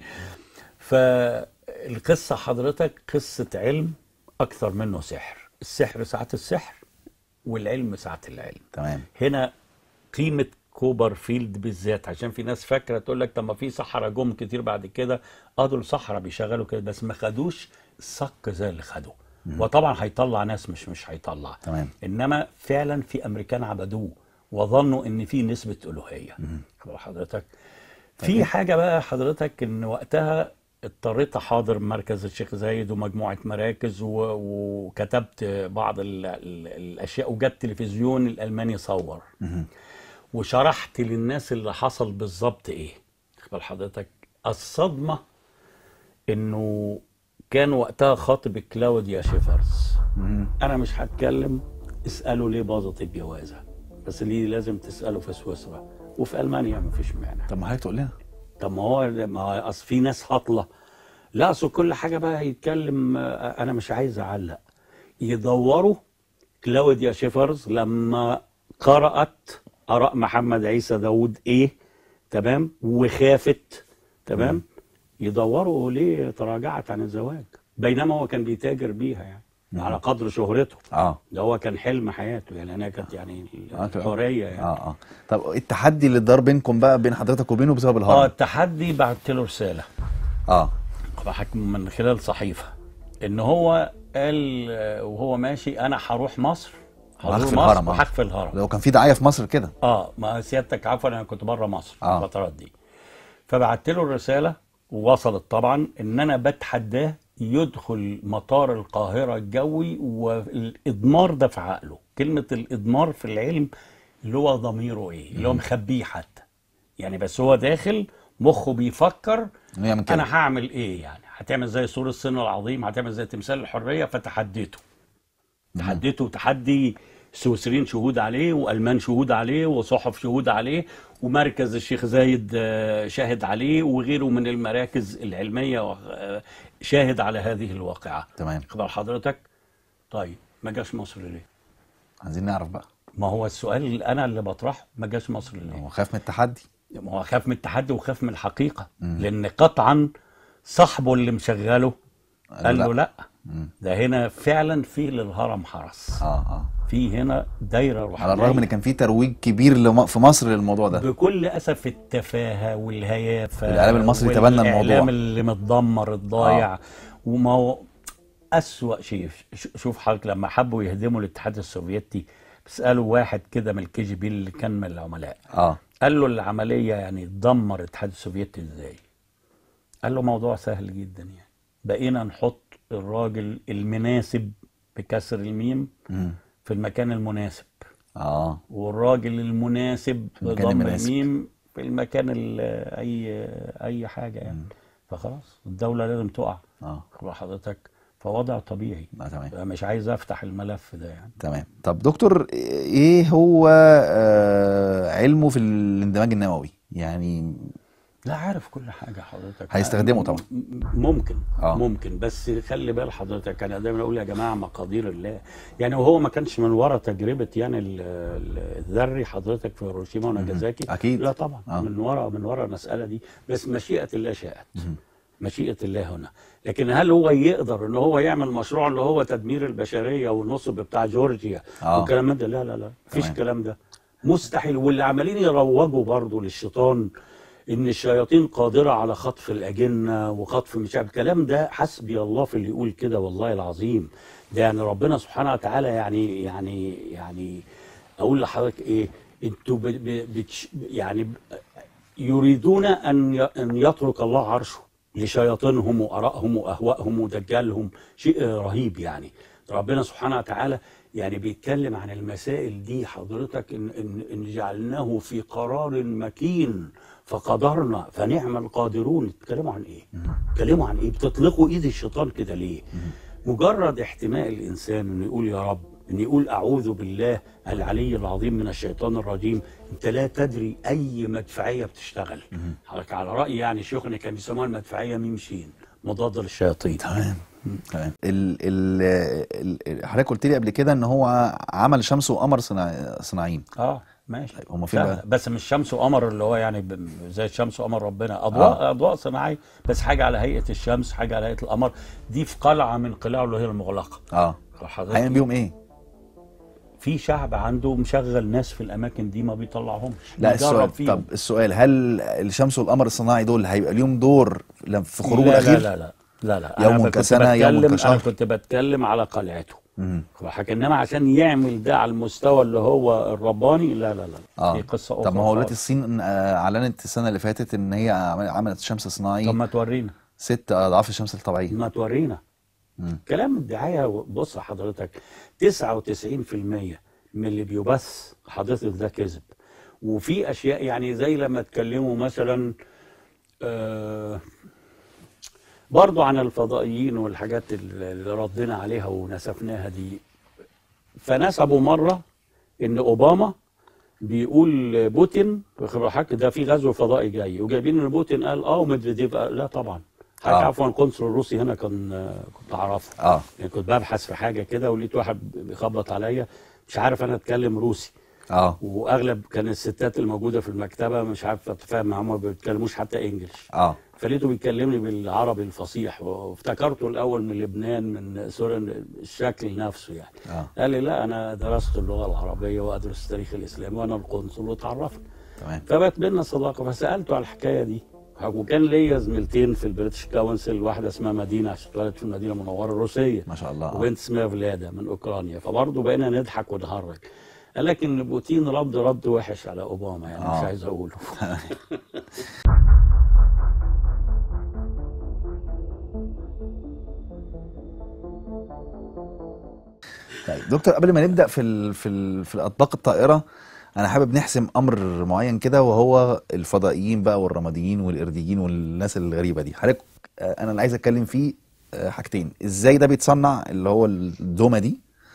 S2: فالقصة حضرتك قصة علم أكثر منه سحر السحر ساعات السحر والعلم ساعات العلم
S1: تمام
S2: هنا قيمة كوبرفيلد بالذات عشان في ناس فاكرة تقول لك طب ما في سحرة جم كتير بعد كده اه دول سحرة بيشغلوا كده بس ما خدوش الصك زي اللي خدوه وطبعا هيطلع ناس مش مش هيطلع
S1: تمام
S2: انما فعلا في امريكان عبدوه وظنوا ان في نسبه الوهيه خبر حضرتك في حاجه بقى حضرتك ان وقتها اضطريت احاضر مركز الشيخ زايد ومجموعه مراكز و... وكتبت بعض ال... ال... الاشياء وجا التلفزيون الالماني صور
S1: مهم.
S2: وشرحت للناس اللي حصل بالظبط ايه خبر حضرتك الصدمه انه كان وقتها خاطب كلاوديا شيفرز
S1: مهم.
S2: انا مش هتكلم اساله ليه باظت الجوازه بس ليه لازم تساله في سويسرا وفي المانيا مفيش مانع
S1: طب ما حضرتك تقول لنا
S2: طب ما هو ما هو اصل في ناس هطله لا اصل كل حاجه بقى يتكلم آه، انا مش عايز اعلق يدوروا كلاوديا شيفرز لما قرات اراء محمد عيسى داوود ايه تمام وخافت تمام يدوروا ليه تراجعت عن الزواج بينما هو كان بيتاجر بيها يعني على قدر شهرته
S1: اه
S2: ده هو كان حلم حياته يعني انا كانت يعني
S1: آه، كده.
S2: الحريه يعني
S1: اه اه طب التحدي اللي دار بينكم بقى بين حضرتك وبينه بسبب
S2: اه
S1: الهرم
S2: التحدي بعت له رساله
S1: اه
S2: بحكم من خلال صحيفه ان هو قال آه، وهو ماشي انا هروح مصر
S1: وهخفي
S2: هزور
S1: الهرم،
S2: مصر
S1: آه.
S2: وهخفي الهرم
S1: لو كان في دعايه في مصر كده
S2: اه ما سيادتك عفوا انا كنت بره مصر
S1: آه.
S2: الفترات دي فبعت له الرساله ووصلت طبعا ان انا بتحداه يدخل مطار القاهره الجوي والاضمار ده في عقله كلمه الاضمار في العلم اللي هو ضميره ايه اللي هو مخبيه حتى يعني بس هو داخل مخه بيفكر
S1: انه يعمل كده
S2: انا هعمل ايه يعني هتعمل زي سور الصين العظيم هتعمل زي تمثال الحريه فتحديته تحديته تحدي سويسريين شهود عليه والمان شهود عليه وصحف شهود عليه ومركز الشيخ زايد آه، شاهد عليه وغيره من المراكز العلميه آه، شاهد على هذه الواقعه
S1: تمام
S2: خبر حضرتك طيب ما جاش مصر ليه
S1: عايزين نعرف بقى
S2: ما هو السؤال اللي انا اللي بطرحه ما جاش مصر ليه
S1: هو خاف من التحدي
S2: ما هو خاف من التحدي وخاف من الحقيقة لأن قطعا صاحبه اللي مشغله قال له لا
S1: مم.
S2: ده هنا فعلا في للهرم حرس
S1: اه اه
S2: في هنا دايرة روحانية
S1: على الرغم ان كان في ترويج كبير لم- في مصر للموضوع ده
S2: بكل أسف التفاهة والهيافة
S1: الإعلام المصري تبنى الموضوع.
S2: والإعلام اللي متدمر الضايع
S1: آه.
S2: وما هو أسوأ شيء ش- شوف حضرتك لما حبوا يهدموا الاتحاد السوفيتي بيسألوا واحد كده من الكي جي بي اللي كان من العملاء
S1: اه
S2: قال له العملية يعني تدمر الاتحاد السوفيتي ازاي؟ قال له موضوع سهل جدا يعني بقينا نحط الراجل المناسب بكسر الميم
S1: مم.
S2: في المكان المناسب
S1: اه
S2: والراجل المناسب
S1: في المكان
S2: بضم
S1: المناسب.
S2: الميم في المكان ال- اي اي حاجة يعني فخلاص الدولة لازم تقع
S1: اه
S2: خبر حضرتك فوضع طبيعي
S1: آه، تمام
S2: مش عايز افتح الملف ده يعني
S1: تمام طب دكتور ايه هو آه علمه في الاندماج النووي يعني
S2: لا عارف كل حاجة حضرتك
S1: هيستخدمه طبعا.
S2: م- ممكن
S1: آه.
S2: آه. ممكن بس خلي بال حضرتك انا دايما اقول يا جماعة مقادير الله يعني وهو ما كانش من ورا تجربة يعني ال- ال- الذري حضرتك في هيروشيما وناجازاكي
S1: أكيد.
S2: لا طبعا
S1: آه.
S2: آه. من ورا من ورا المسألة دي بس مشيئة الله شاءت مشيئة الله هنا لكن هل هو يقدر ان هو يعمل مشروع اللي هو تدمير البشرية والنصب بتاع جورجيا
S1: آه.
S2: والكلام من ده لا لا لا مفيش
S1: تمام.
S2: الكلام ده مستحيل واللي عمالين يروجوا برضه للشيطان ان الشياطين قادرة على خطف الاجنة وخطف مش عارف الكلام ده حسبي الله في اللي يقول كده والله العظيم ده يعني ربنا سبحانه وتعالى يعني يعني يعني اقول لحضرتك ايه انتوا ب- ب- بتش يعني ب- يريدون ان ي- ان يترك الله عرشه لشياطينهم وارائهم واهوائهم ودجالهم شيء رهيب يعني ربنا سبحانه وتعالى يعني بيتكلم عن المسائل دي حضرتك ان ان, إن جعلناه في قرار مكين فقدرنا فنعم القادرون بتتكلموا عن ايه؟ بتتكلموا عن ايه؟ بتطلقوا ايد الشيطان كده ليه؟ مجرد احتماء الانسان انه يقول يا رب ان يقول اعوذ بالله العلي العظيم من الشيطان الرجيم انت لا تدري اي مدفعيه بتشتغل حضرتك على رايي يعني شيوخنا كان بيسموها المدفعيه ميم شين مضاده للشياطين
S1: تمام تمام ال ال ال حضرتك قلت لي قبل كده ان هو عمل شمس وقمر صناع- صناعيين
S2: اه ماشي
S1: طيب، هما فين
S2: سهلة.
S1: بقى؟
S2: بس مش شمس وقمر اللي هو يعني ب- زي الشمس وقمر ربنا اضواء
S1: آه.
S2: آه. اضواء صناعيه بس حاجه على هيئه الشمس حاجه على هيئه القمر دي في قلعه من قلاعه اللي هي المغلقه
S1: اه
S2: حضرتك
S1: هيعمل بيهم ايه؟
S2: في شعب عنده مشغل ناس في الاماكن دي ما بيطلعهمش
S1: لا
S2: بيجرب
S1: السؤال
S2: فيهم.
S1: طب السؤال هل الشمس والقمر الصناعي دول هيبقى ليهم دور لم- في خروجه
S2: لا
S1: الاخير؟
S2: لا لا لا لا
S1: يوم
S2: أنا كنت
S1: كسنة، يوم
S2: بتكلم
S1: كشهر.
S2: انا كنت بتكلم على قلعته
S1: مم.
S2: حضرتك انما عشان يعمل ده على المستوى اللي هو الرباني لا لا لا
S1: اه
S2: دي قصه اخرى
S1: طب ما هو دلوقتي
S2: خالص.
S1: الصين آه، اعلنت السنه اللي فاتت ان هي عمل- عملت شمس
S2: طب
S1: صناعي
S2: ما تورينا
S1: ست اضعاف الشمس الطبيعيه
S2: ما تورينا
S1: مم.
S2: كلام الدعايه بص حضرتك 99% من اللي بيبث حضرتك ده كذب وفي اشياء يعني زي لما اتكلموا مثلا آه برضو عن الفضائيين والحاجات اللي اللي ردينا عليها ونسفناها دي فنسبوا مره ان اوباما بيقول بوتين واخد بالك ده في غزو فضائي جاي وجايبين ان بوتين قال اه وميدفيديف قال لا طبعا حاجه
S1: آه.
S2: عفوا القنصل الروسي هنا كان آه، كنت اعرفه
S1: اه
S2: يعني كنت ببحث في حاجه كده ولقيت واحد بيخبط عليا مش عارف انا اتكلم روسي
S1: اه
S2: واغلب كان الستات الموجوده في المكتبه مش عارفه اتفاهم معاهم ما بيتكلموش حتى انجلش
S1: اه
S2: فلقيته بيكلمني بالعربي الفصيح وافتكرته الاول من لبنان من سوريا الشكل نفسه يعني
S1: اه
S2: قال لي لا انا درست اللغه العربيه وادرس التاريخ الاسلامي وانا القنصل وتعرفنا
S1: تمام
S2: فبقت بينا صداقه فسالته على الحكايه دي وكان ليا زميلتين في البريتش كونسل واحده اسمها مدينه عشان اتولدت في المدينه المنوره الروسيه
S1: ما شاء الله آه.
S2: وبنت اسمها فلادا من اوكرانيا فبرضه بقينا نضحك ونهرج قال لك ان بوتين رد رد وحش على اوباما يعني
S1: آه.
S2: مش عايز اقوله
S1: طيب دكتور قبل ما نبدا في ال في ال في الاطباق الطائره انا حابب نحسم امر معين كده وهو الفضائيين بقى والرماديين والارديين والناس الغريبه دي حضرتك آه، انا اللي عايز اتكلم فيه آه، حاجتين ازاي ده بيتصنع اللي هو الدومه دي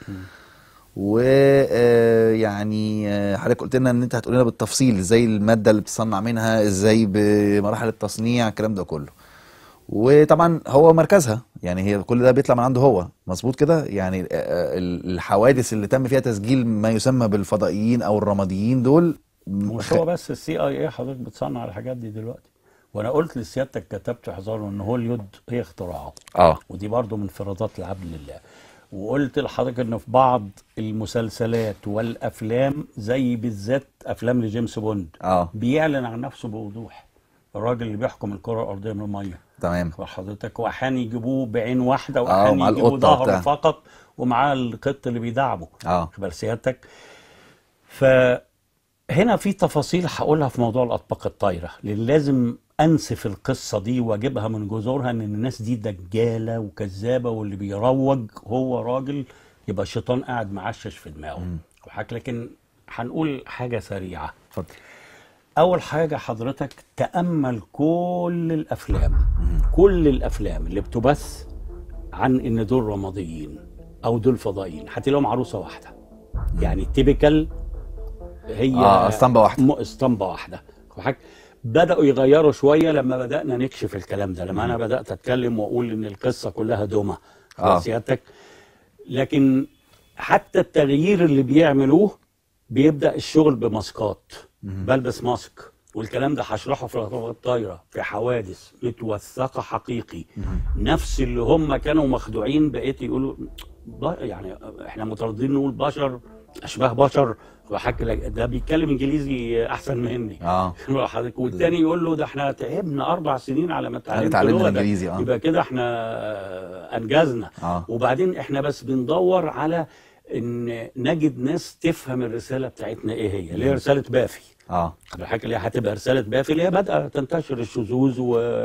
S1: ويعني حضرتك قلت لنا ان انت هتقول لنا بالتفصيل ازاي الماده اللي بتصنع منها ازاي بمراحل التصنيع الكلام ده كله وطبعا هو مركزها يعني هي كل ده بيطلع من عنده هو مظبوط كده يعني آه، آه، الحوادث اللي تم فيها تسجيل ما يسمى بالفضائيين او الرماديين دول
S2: مش هو بس السي اي اي حضرتك بتصنع الحاجات دي دلوقتي وانا قلت لسيادتك كتبت حذاره ان هوليود هي اختراعه
S1: اه
S2: ودي برضو من انفرادات العبد لله وقلت لحضرتك ان في بعض المسلسلات والافلام زي بالذات افلام لجيمس بوند
S1: اه
S2: بيعلن عن نفسه بوضوح الراجل اللي بيحكم الكره الارضيه من الميه
S1: تمام
S2: وحضرتك واحيانا يجيبوه بعين واحده
S1: آه،
S2: واحيانا
S1: مع
S2: يجيبوا
S1: القطة
S2: ظهره
S1: وبتاع.
S2: فقط ومعاه القط اللي بيدعبه
S1: اه
S2: خبر سيادتك فهنا في تفاصيل هقولها في موضوع الاطباق الطايره لان لازم انسف القصه دي واجيبها من جذورها ان الناس دي دجاله وكذابه واللي بيروج هو راجل يبقى الشيطان قاعد معشش في دماغه وحك لكن هنقول حاجه سريعه
S1: اتفضل
S2: اول حاجه حضرتك تامل كل الافلام كل الافلام اللي بتبث عن ان دول رماديين او دول فضائيين هتلاقيهم عروسه واحده يعني تيبيكال هي
S1: اه اسطمبه واحده
S2: م- اسطمبه واحده وحك- بداوا يغيروا شويه لما بدانا نكشف الكلام ده لما انا بدات اتكلم واقول ان القصه كلها دمى
S1: آه.
S2: سيادتك لكن حتى التغيير اللي بيعملوه بيبدا الشغل بماسكات بلبس ماسك والكلام ده هشرحه في الأطباق الطايره في حوادث متوثقه حقيقي نفس اللي هم كانوا مخدوعين بقيت يقولوا ب- يعني احنا مترددين نقول بشر اشباه بشر وحكي لك ده بيتكلم انجليزي احسن مني
S1: اه
S2: حضرتك والتاني يقول له ده احنا تعبنا اربع سنين على ما اتعلمت
S1: اتعلمنا
S2: اللغة ده.
S1: الإنجليزي، آه.
S2: يبقى كده احنا آه، انجزنا
S1: اه
S2: وبعدين احنا بس بندور على ان نجد ناس تفهم الرساله بتاعتنا ايه هي اللي هي رساله بافي
S1: اه
S2: الحاجه اللي هي هتبقى رساله بافي اللي هي بادئه تنتشر الشذوذ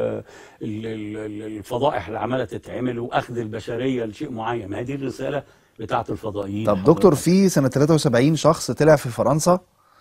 S2: والفضائح اللي عماله تتعمل واخذ البشريه لشيء معين ما هي دي الرساله بتاعت الفضائيين
S1: طب دكتور في سنة 73 شخص طلع في فرنسا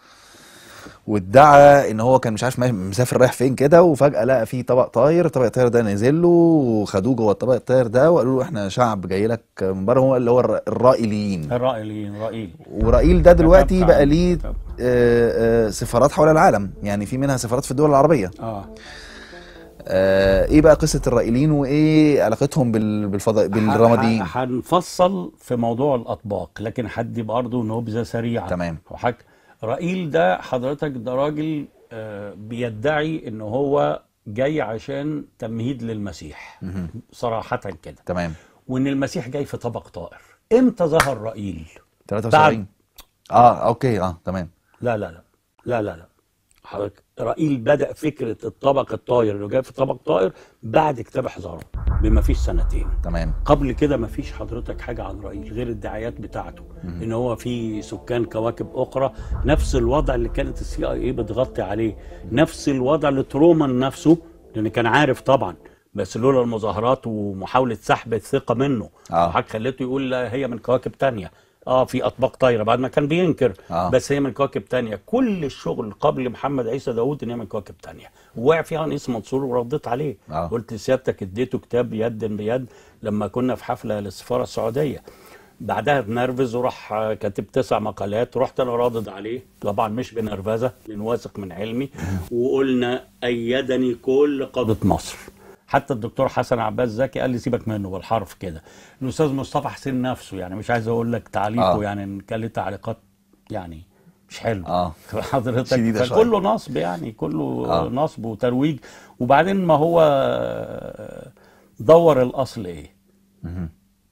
S1: وادعى ان هو كان مش عارف ما- مسافر رايح فين كده وفجأة لقى في طبق طاير الطبق الطاير ده نزل له وخدوه جوه الطبق الطاير ده وقالوا له احنا شعب جاي لك من بره هو اللي هو الر- الرائليين
S2: الرائلين رائل
S1: ورائيل ده دلوقتي
S2: كتبت
S1: بقى
S2: عنه،
S1: ليه
S2: كتبت.
S1: آه، آه، سفارات حول العالم يعني في منها سفارات في الدول العربية
S2: اه
S1: آه، ايه بقى قصة الرائلين وايه علاقتهم بال- بالفضاء بالرماديين
S2: ح- هنفصل في موضوع الاطباق لكن هدي برضه نبذه سريعه
S1: تمام.
S2: وحك رائيل ده حضرتك ده راجل آه، بيدعي ان هو جاي عشان تمهيد للمسيح صراحه كده
S1: تمام
S2: وان المسيح جاي في طبق طائر امتى ظهر رائيل
S1: 73 اه اوكي اه تمام
S2: لا لا لا لا لا لا حضرتك رائيل بدأ فكرة الطبق الطاير اللي جاي في طبق طائر بعد كتاب حزاره بما فيش سنتين
S1: تمام
S2: قبل كده ما فيش حضرتك حاجة عن رائيل غير الدعايات بتاعته ان هو في سكان كواكب اخرى نفس الوضع اللي كانت السي اي اي بتغطي عليه نفس الوضع اللي ترومان نفسه لان كان عارف طبعا بس لولا المظاهرات ومحاولة سحب الثقة منه
S1: آه.
S2: حضرتك خليته يقول لا هي من كواكب تانية اه في اطباق طايره بعد ما كان بينكر
S1: آه.
S2: بس هي من كواكب تانية كل الشغل قبل محمد عيسى داوود ان هي من كواكب تانية وقع فيها انيس منصور ورديت عليه
S1: آه.
S2: قلت لسيادتك اديته كتاب يد بيد لما كنا في حفله للسفاره السعوديه بعدها اتنرفز وراح آه، كاتب تسع مقالات رحت انا رادد عليه طبعا مش بنرفزه لان واثق من علمي وقلنا ايدني كل قاده مصر حتى الدكتور حسن عباس زكي قال لي سيبك منه بالحرف كده الاستاذ مصطفى حسين نفسه يعني مش عايز اقول لك تعليقه
S1: آه.
S2: يعني إن كان ليه تعليقات يعني مش حلو
S1: اه
S2: حضرتك
S1: شديدة شوية.
S2: فكله نصب يعني كله
S1: آه.
S2: نصب وترويج وبعدين ما هو دور الاصل ايه
S1: مهم.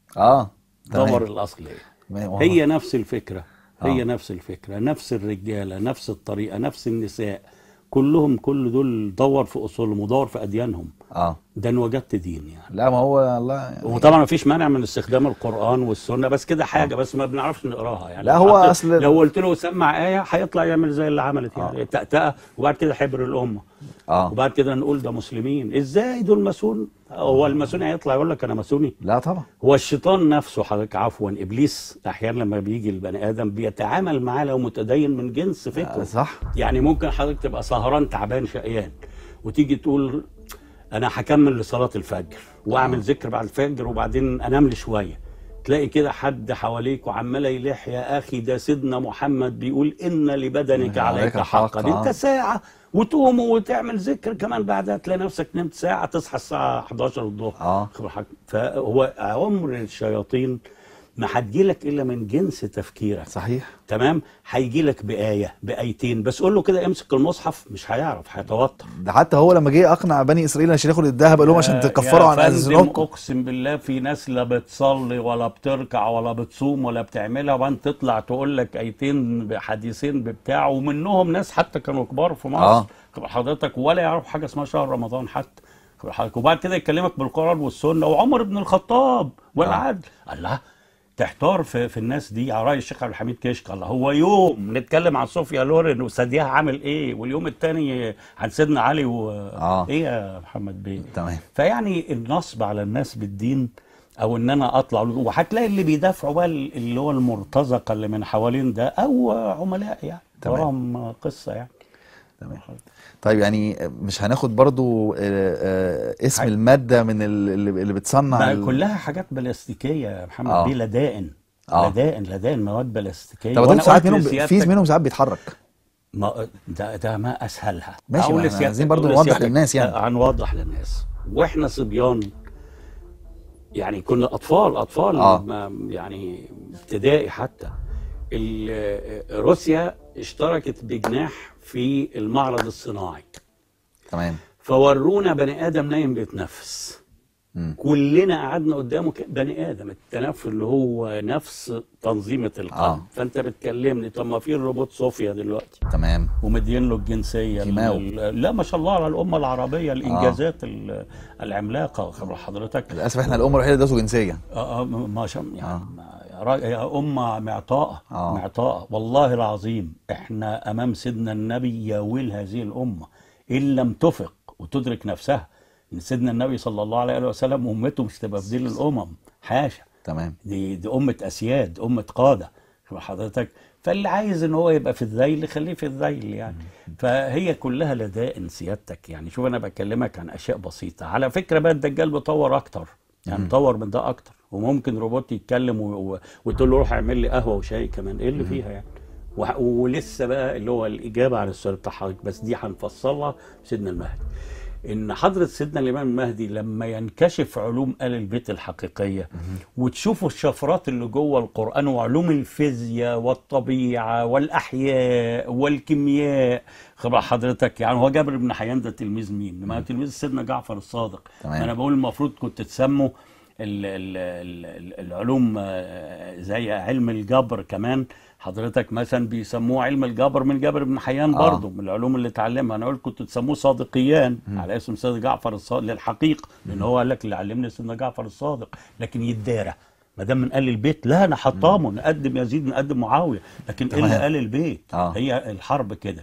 S1: اه تمام.
S2: دور الاصل ايه
S1: ما هو-
S2: هي نفس الفكرة هي
S1: آه.
S2: نفس الفكرة نفس الرجالة نفس الطريقة نفس النساء كلهم كل دول دور في أصولهم ودور في أديانهم
S1: اه
S2: ده إن وجدت دين يعني
S1: لا ما هو الله يعني
S2: وطبعا ما فيش مانع من استخدام القرآن والسنة بس كده حاجة بس ما بنعرفش نقراها يعني
S1: لا، هو
S2: حتى
S1: أصل-
S2: لو قلت له سمع آية هيطلع يعمل زي اللي عملت يعني تأتأة وبعد كده حبر الأمة
S1: اه
S2: وبعد كده نقول ده مسلمين ازاي دول ماسون هو الماسوني هيطلع يقول لك انا ماسوني
S1: لا طبعا
S2: هو الشيطان نفسه حضرتك عفوا ابليس احيانا لما بيجي البني ادم بيتعامل معاه لو متدين من جنس
S1: آه،
S2: فكره
S1: صح
S2: يعني ممكن حضرتك تبقى سهران تعبان شقيان وتيجي تقول انا هكمل لصلاه الفجر واعمل ذكر بعد الفجر وبعدين انام لي شويه تلاقي كده حد حواليك وعمال يلح يا اخي ده سيدنا محمد بيقول ان لبدنك
S1: عليك
S2: عليك
S1: حقا.
S2: حقا انت ساعه وتقوم وتعمل ذكر كمان بعدها تلاقي نفسك نمت ساعه تصحى الساعه 11 الظهر
S1: اه
S2: خبر حق. فهو عمر الشياطين ما هتجيلك الا من جنس تفكيرك
S1: صحيح
S2: تمام هيجي لك بآية بآيتين بس قول له كده امسك المصحف مش هيعرف هيتوتر
S1: ده حتى هو لما جه اقنع بني اسرائيل عشان ياخد الذهب قال لهم عشان
S2: يا
S1: تكفروا عن
S2: فندم،
S1: ذنوبكم
S2: اقسم بالله في ناس لا بتصلي ولا بتركع ولا بتصوم ولا بتعملها وبعدين تطلع تقول لك ايتين حديثين ببتاع ومنهم ناس حتى كانوا كبار في مصر
S1: آه.
S2: خبر حضرتك ولا يعرفوا حاجه اسمها شهر رمضان حتى خبر حضرتك وبعد كده يكلمك بالقران والسنه وعمر بن الخطاب والعدل الله تحتار في, في الناس دي على راي الشيخ عبد الحميد كشك الله هو يوم نتكلم عن صوفيا لورين وساديها عامل ايه واليوم الثاني عن سيدنا علي و...
S1: آه.
S2: ايه يا محمد بيه
S1: تمام
S2: فيعني النصب على الناس بالدين او ان انا اطلع وهتلاقي اللي بيدافعوا بقى اللي هو المرتزقه اللي من حوالين ده او عملاء يعني
S1: تمام.
S2: وراهم قصه يعني
S1: تمام طيب يعني مش هناخد برضو آه، آه، اسم
S2: حاجة.
S1: المادة من ال- اللي اللي بتصنع
S2: ما
S1: ال-
S2: كلها حاجات بلاستيكيه يا محمد
S1: آه.
S2: بيه لدائن
S1: آه.
S2: لدائن لدائن مواد بلاستيكيه
S1: طب
S2: وأنا
S1: دول ساعات
S2: قلت
S1: منهم في
S2: لسيادتك-
S1: منهم ساعات بيتحرك
S2: ما ده ده ما اسهلها
S1: ماشي،
S2: أقول
S1: ما احنا
S2: لسيادتك-
S1: عايزين برضو
S2: أقول
S1: نوضح
S2: لسيادتك-
S1: للناس يعني.
S2: آه، هنوضح للناس واحنا صبيان يعني كنا اطفال اطفال
S1: آه.
S2: ما يعني ابتدائي حتى ال- روسيا اشتركت بجناح في المعرض الصناعي
S1: تمام
S2: فورونا بني ادم نايم بيتنفس
S1: مم.
S2: كلنا قعدنا قدامه ك- بني ادم التنفس اللي هو نفس تنظيمه القلب
S1: آه.
S2: فانت بتكلمني طب ما في الروبوت صوفيا دلوقتي
S1: تمام
S2: ومدين له الجنسيه
S1: كيماوي.
S2: ال- لا ما شاء الله على الامه العربيه الانجازات ال- العملاقه خبر حضرتك
S1: للاسف احنا الامه الوحيده اللي ادرسوا جنسيه
S2: آه، آه، ما شاء يعني
S1: آه.
S2: ما- يا را- يا امه معطاءه
S1: آه.
S2: معطاءه والله العظيم احنا امام سيدنا النبي ياويل هذه الامه ان لم تفق وتدرك نفسها ان سيدنا النبي صلى الله عليه وسلم امته مش تبقى في ديل الامم حاشا
S1: تمام
S2: دي دي أمة أسياد أمة قادة شوف حضرتك فاللي عايز ان هو يبقى في الذيل خليه في الذيل يعني فهي كلها لدائن سيادتك يعني شوف انا بكلمك عن اشياء بسيطه على فكره بقى الدجال بيطور اكتر يعني مطور من ده اكتر وممكن روبوت يتكلم و... و... وتقول له روح اعمل لي قهوه وشاي كمان ايه اللي فيها يعني و... ولسه بقى اللي هو الاجابه على السؤال بتاع حضرتك بس دي هنفصلها سيدنا المهدي ان حضره سيدنا الامام المهدي لما ينكشف علوم ال البيت الحقيقيه وتشوفوا الشفرات اللي جوه القران وعلوم الفيزياء والطبيعه والاحياء والكيمياء خبر حضرتك يعني هو جابر بن حيان ده تلميذ مين؟ ما هو تلميذ سيدنا جعفر الصادق
S1: تمام.
S2: انا بقول المفروض كنت تسموا ال ال ال العلوم آه، زي علم الجبر كمان حضرتك مثلا بيسموه علم الجبر من جابر بن حيان
S1: آه.
S2: برضه من العلوم اللي اتعلمها انا قلت كنت تسموه صادقيان على اسم سيدنا جعفر الصادق للحقيقه لان هو قال لك اللي علمني سيدنا جعفر الصادق لكن يتدارى ما دام من ال البيت لا انا حطامه نقدم يزيد نقدم معاويه لكن
S1: تمام.
S2: الا ال البيت
S1: آه.
S2: هي الحرب كده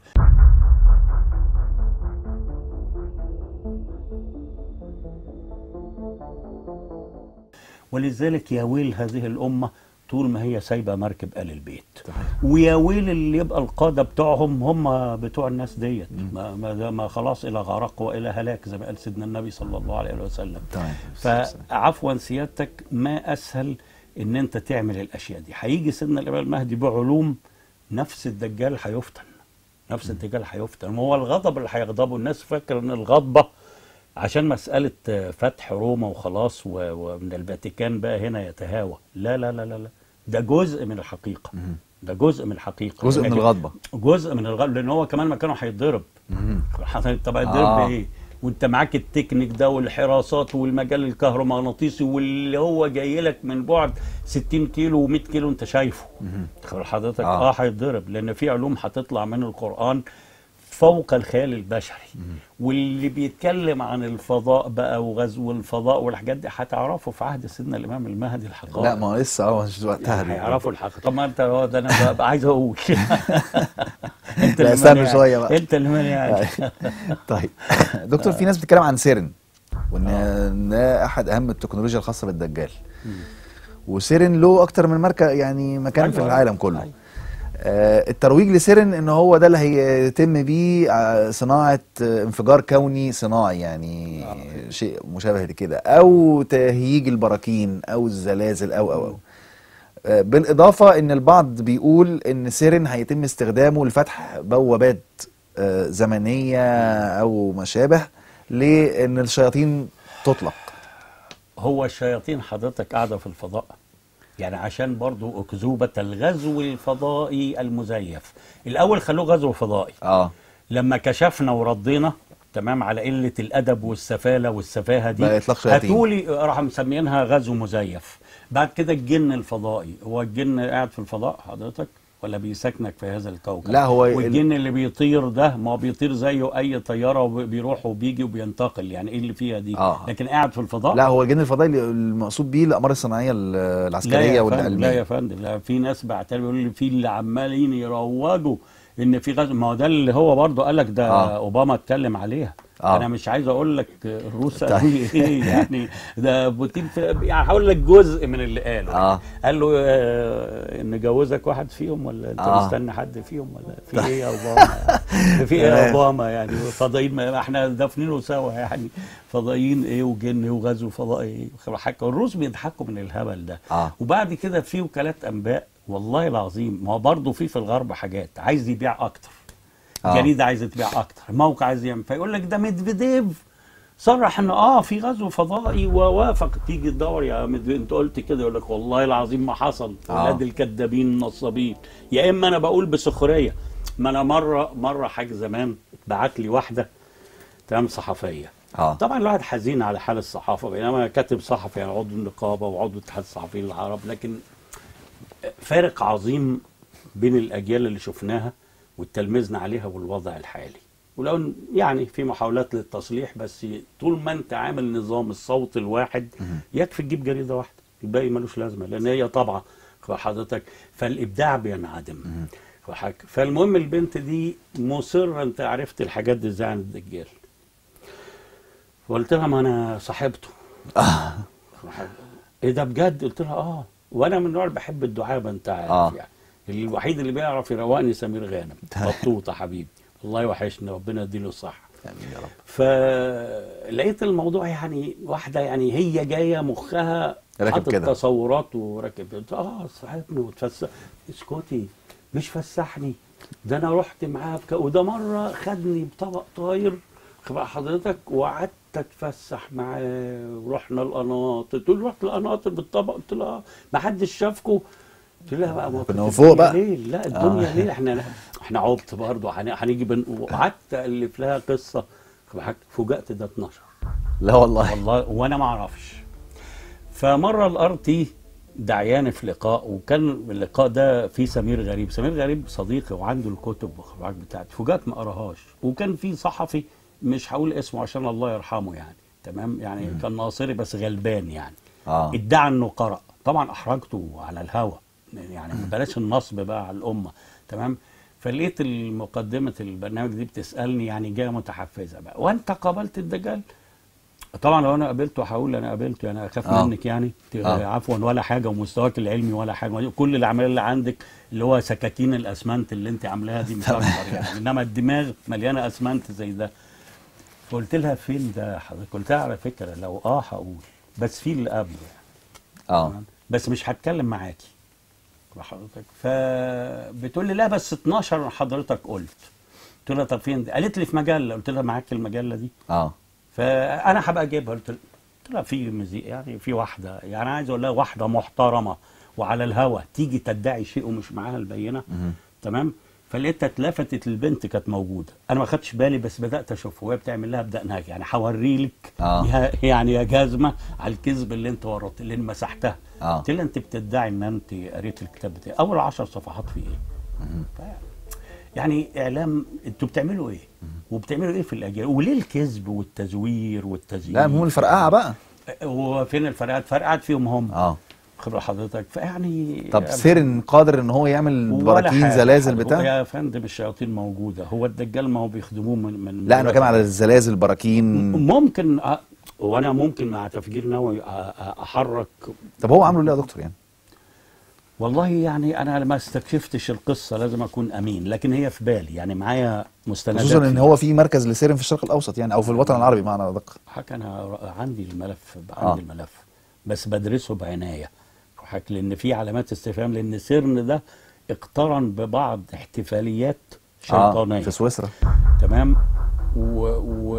S2: ولذلك يا ويل هذه الأمة طول ما هي سايبة مركب آل البيت ويا ويل اللي يبقى القادة بتوعهم هم بتوع الناس ديت ما, ما, ما خلاص إلى غرق وإلى هلاك زي ما قال سيدنا النبي صلى الله عليه وسلم
S1: تمام
S2: فعفوا سيادتك ما أسهل إن أنت تعمل الأشياء دي هيجي سيدنا الإمام المهدي بعلوم نفس الدجال هيفتن نفس الدجال هيفتن ما هو الغضب اللي هيغضبه الناس فاكر ان الغضبه عشان مسألة فتح روما وخلاص و- ومن الفاتيكان بقى هنا يتهاوى لا لا لا لا لا ده جزء من الحقيقة ده جزء من الحقيقه
S1: جزء من
S2: لكن-
S1: الغضبه
S2: جزء من الغلط لان هو كمان مكانه هيتضرب
S1: مم.
S2: حضرتك طب هيتضرب
S1: آه.
S2: بايه؟ وانت معاك التكنيك ده والحراسات والمجال الكهرومغناطيسي واللي هو جاي لك من بعد 60 كيلو و100 كيلو انت شايفه خبر حضرتك
S1: آه.
S2: اه هيتضرب لان في علوم هتطلع من القران فوق الخيال البشري واللي بيتكلم عن الفضاء بقى وغزو الفضاء والحاجات دي هتعرفه في عهد سيدنا الامام المهدي الحقائق
S1: لا ما هو لسه اه مش وقتها دي.
S2: هيعرفوا الحقيقه طب ما انت هو ده انا ببقى عايز اقول انت
S1: لا،
S2: اللي
S1: استنى
S2: مانع.
S1: شوية بقى.
S2: انت اللي مانع
S1: طيب دكتور في ناس بتتكلم عن سيرن وان إن ده احد اهم التكنولوجيا الخاصه بالدجال وسيرن له اكتر من ماركه يعني مكان في
S2: أيوة.
S1: العالم كله
S2: أيوة.
S1: آه، الترويج لسيرن ان هو ده اللي هيتم بيه آه، صناعه آه، انفجار كوني صناعي يعني شيء مشابه لكده او تهييج البراكين او الزلازل او او او آه، بالاضافه ان البعض بيقول ان سيرن هيتم استخدامه لفتح بوابات آه، زمنيه او ما شابه لان الشياطين تطلق
S2: هو الشياطين حضرتك قاعده في الفضاء يعني عشان برضو أكذوبة الغزو الفضائي المزيف الأول خلوه غزو فضائي
S1: اه
S2: لما كشفنا وردينا تمام على قلة الأدب والسفالة والسفاهة دي
S1: بقى إطلاق شياطين.
S2: هتقولي راح مسمينها غزو مزيف بعد كده الجن الفضائي هو الجن قاعد في الفضاء حضرتك ولا بيسكنك في هذا الكوكب
S1: لا، هو ال-
S2: والجن اللي بيطير ده ما هو بيطير زيه أي طيارة وبيروح وبيجي وبينتقل يعني إيه اللي فيها دي
S1: آه.
S2: لكن قاعد في الفضاء
S1: لا هو الجن الفضائي اللي- المقصود بيه الاقمار الصناعيه ال-
S2: لا
S1: العسكريه
S2: يا فندم لا
S1: والعلميه
S2: يا فندم لا في ناس بعتلي بيقولوا لي في اللي عمالين يروجوا ان في غزو ما هو ده اللي هو برضه قال لك ده
S1: آه.
S2: اوباما اتكلم عليها
S1: آه.
S2: انا مش عايز اقول لك الروس
S1: طيب.
S2: قالوا لي ايه يعني ده بوتين في يعني هقول لك جزء من اللي قاله
S1: آه.
S2: قال له آه نجوزك واحد فيهم ولا انت
S1: آه.
S2: مستني حد فيهم ولا في ايه يا اوباما يعني في ايه يا
S1: تمام.
S2: اوباما يعني فضائيين ما احنا دافنينه سوا يعني فضائيين ايه وجن وغزو فضائي ايه حكوا الروس بيضحكوا من الهبل ده
S1: آه.
S2: وبعد كده في وكالات انباء والله العظيم ما هو برضه في في الغرب حاجات عايز يبيع اكتر
S1: آه.
S2: جريده عايزه تبيع اكتر موقع عايز يعمل فيقول لك ده ميدفيديف صرح ان اه في غزو فضائي ووافق تيجي تدور يا ميدفيديف انت قلت كده يقول لك والله العظيم ما حصل
S1: آه.
S2: ولاد الكذابين النصابين يا اما انا بقول بسخريه ما انا مره مره حاجه زمان بعت لي واحده تمام صحفيه
S1: اه
S2: طبعا الواحد حزين على حال الصحافه بينما أنا كاتب صحفي يعني عضو النقابه وعضو اتحاد الصحفيين العرب لكن فارق عظيم بين الاجيال اللي شفناها والتلمذنا عليها والوضع الحالي ولو إن يعني في محاولات للتصليح بس طول ما انت عامل نظام الصوت الواحد يكفي تجيب جريده واحده الباقي ملوش لازمه لان هي طبعا حضرتك فالابداع بينعدم فحك- فالمهم البنت دي مصره انت عرفت الحاجات دي ازاي عن الدجال فقلت لها ما انا صاحبته ايه ده بجد قلت لها اه وانا من النوع اللي بحب الدعابه انت عارف
S1: آه.
S2: يعني الوحيد اللي بيعرف يروقني سمير غانم بطوطه حبيبي والله وحشني ربنا يديله الصحه
S1: امين يا رب
S2: فلقيت الموضوع يعني واحده يعني هي جايه مخها
S1: راكب
S2: حاطط
S1: كده.
S2: تصورات وراكب قلت اه صاحبني وتفسح اسكتي مش فسحني ده انا رحت معاه بك... وده مره خدني بطبق طاير بقى حضرتك وقعدت اتفسح معاه ورحنا القناطر تقول رحت القناطر بالطبق قلت لها ما حدش شافكم قلت لها بقى ما
S1: كنا
S2: كنت
S1: فوق
S2: الدنيا
S1: بقى.
S2: ليل لا الدنيا
S1: آه.
S2: ليل احنا احنا عبط برضه هن- هنيجي بن... وقعدت الف لها قصه فوجئت ده 12
S1: لا والله
S2: والله وانا ما اعرفش فمره الار تي دعياني في لقاء وكان اللقاء ده فيه سمير غريب سمير غريب صديقي وعنده الكتب والخبرات بتاعتي فوجئت ما قراهاش وكان في صحفي مش هقول اسمه عشان الله يرحمه يعني تمام يعني كان ناصري بس غلبان يعني
S1: اه
S2: ادعى انه قرأ طبعا احرجته على الهوا يعني بلاش النصب بقى على الامه تمام فلقيت مقدمه البرنامج دي بتسالني يعني جايه متحفزه بقى وانت قابلت الدجال طبعا لو انا قابلته هقول انا قابلته يعني اخاف
S1: آه.
S2: منك يعني ت-
S1: آه.
S2: عفوا ولا حاجه ومستواك العلمي ولا حاجه كل الاعمال اللي عندك اللي هو سكاكين الاسمنت اللي انت عاملاها دي مش اكتر يعني انما الدماغ مليانه اسمنت زي ده فقلت لها فين ده حضرتك قلت لها على فكره لو اه هقول بس في اللي قبله يعني
S1: اه
S2: تمام؟ بس مش هتكلم معاكي حضرتك فبتقول لي لا بس 12 حضرتك قلت قلت لها طب فين دي؟ قالت لي في مجله قلت لها معاك المجله دي
S1: اه
S2: فانا هبقى اجيبها قلت قلت لها في مزي يعني في واحده يعني عايز اقول لها واحده محترمه وعلى الهوا تيجي تدعي شيء ومش معاها البينه
S1: مهم.
S2: تمام فلقيتها اتلفتت البنت كانت موجوده انا ما خدتش بالي بس بدات اشوف وهي بتعمل لها ابدا نهاج يعني هوري لك
S1: آه.
S2: يا- يعني يا جازمه على الكذب اللي انت ورطت اللي مسحتها
S1: آه.
S2: قلت لها انت بتدعي ان انت قريت الكتاب بتاعي اول عشر صفحات في ايه ف- يعني اعلام انتوا بتعملوا ايه وبتعملوا ايه في الاجيال وليه الكذب والتزوير والتزيين
S1: لا المهم الفرقعه بقى
S2: وفين الفرقات فرقعت فيهم هم
S1: اه
S2: خبر حضرتك فيعني
S1: طب سيرن قادر ان هو يعمل
S2: ولا
S1: براكين
S2: حاجة.
S1: زلازل
S2: هو
S1: بتاع
S2: يا فندم الشياطين موجوده هو الدجال ما هو بيخدموه من من
S1: لا انا بتكلم على الزلازل براكين
S2: ممكن أ- وانا ممكن مع تفجير نووي أ- أ- احرك
S1: طب هو عامله ليه يا دكتور يعني
S2: والله يعني انا ما استكشفتش القصه لازم اكون امين لكن هي في بالي يعني معايا مستندات
S1: خصوصا ان
S2: فيها.
S1: هو في مركز لسيرن في الشرق الاوسط يعني او في الوطن العربي بمعنى ادق
S2: حكى انا عندي الملف
S1: آه.
S2: عندي الملف بس بدرسه بعنايه حكى لان في علامات استفهام لان سيرن ده اقترن ببعض احتفاليات شيطانيه
S1: اه في سويسرا
S2: تمام و, و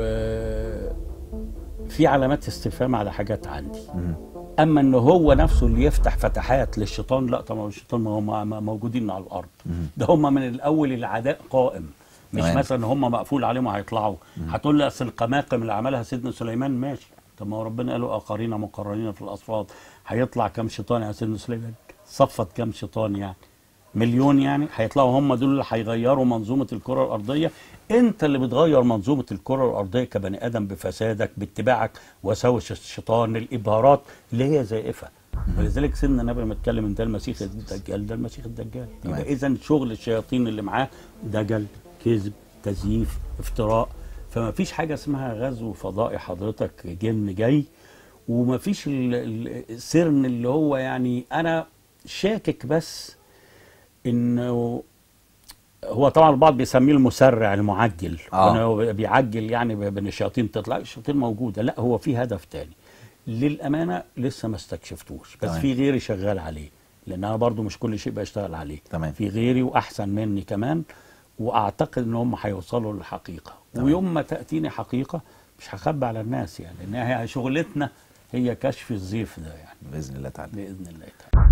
S2: في علامات استفهام على حاجات عندي
S1: مم.
S2: اما ان هو نفسه اللي يفتح فتحات للشيطان لا طبعا الشيطان ما هم ما- موجودين على الارض ده هم من الاول العداء قائم مش
S1: تمام.
S2: مثلا هم مقفول عليهم هيطلعوا هتقول لي اصل القماقم اللي عملها سيدنا سليمان ماشي طب ما هو ربنا قالوا اخرين مقرنين في الاصفاد هيطلع كام شيطان يا سيدنا سليمان صفت كام شيطان يعني مليون يعني هيطلعوا هم دول اللي هيغيروا منظومه الكره الارضيه انت اللي بتغير منظومه الكره الارضيه كبني ادم بفسادك باتباعك وسوس الشيطان الابهارات اللي هي زائفه ولذلك سيدنا النبي لما اتكلم ان ده المسيح الدجال ده المسيح الدجال
S1: تمام.
S2: يبقى اذا شغل الشياطين اللي معاه دجل كذب تزييف افتراء فما فيش حاجه اسمها غزو فضائي حضرتك جن جاي وما فيش ال- ال- السرن اللي هو يعني انا شاكك بس انه هو طبعا البعض بيسميه المسرع المعجل
S1: آه.
S2: وإنه هو بيعجل يعني بان الشياطين تطلع الشياطين موجوده لا هو في هدف تاني للامانه لسه ما استكشفتوش بس
S1: تمام.
S2: في غيري شغال عليه لان انا برضو مش كل شيء بشتغل عليه
S1: تمام.
S2: في غيري واحسن مني كمان واعتقد ان هم هيوصلوا للحقيقه
S1: تمام.
S2: ويوم ما تاتيني حقيقه مش هخبي على الناس يعني لان هي شغلتنا هي كشف الزيف ده يعني
S1: باذن الله تعالى
S2: باذن الله تعالى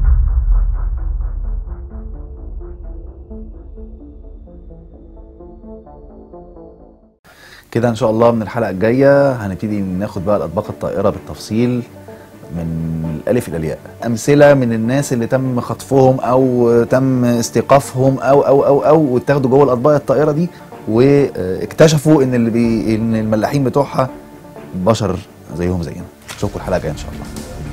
S1: كده ان شاء الله من الحلقه الجايه هنبتدي ناخد بقى الاطباق الطائره بالتفصيل من الالف الى الياء امثله من الناس اللي تم خطفهم او تم استيقافهم او او او او واتاخدوا جوه الاطباق الطائره دي واكتشفوا ان اللي بي ان الملاحين بتوعها بشر زيهم زينا اشوفكم الحلقه الجايه ان شاء الله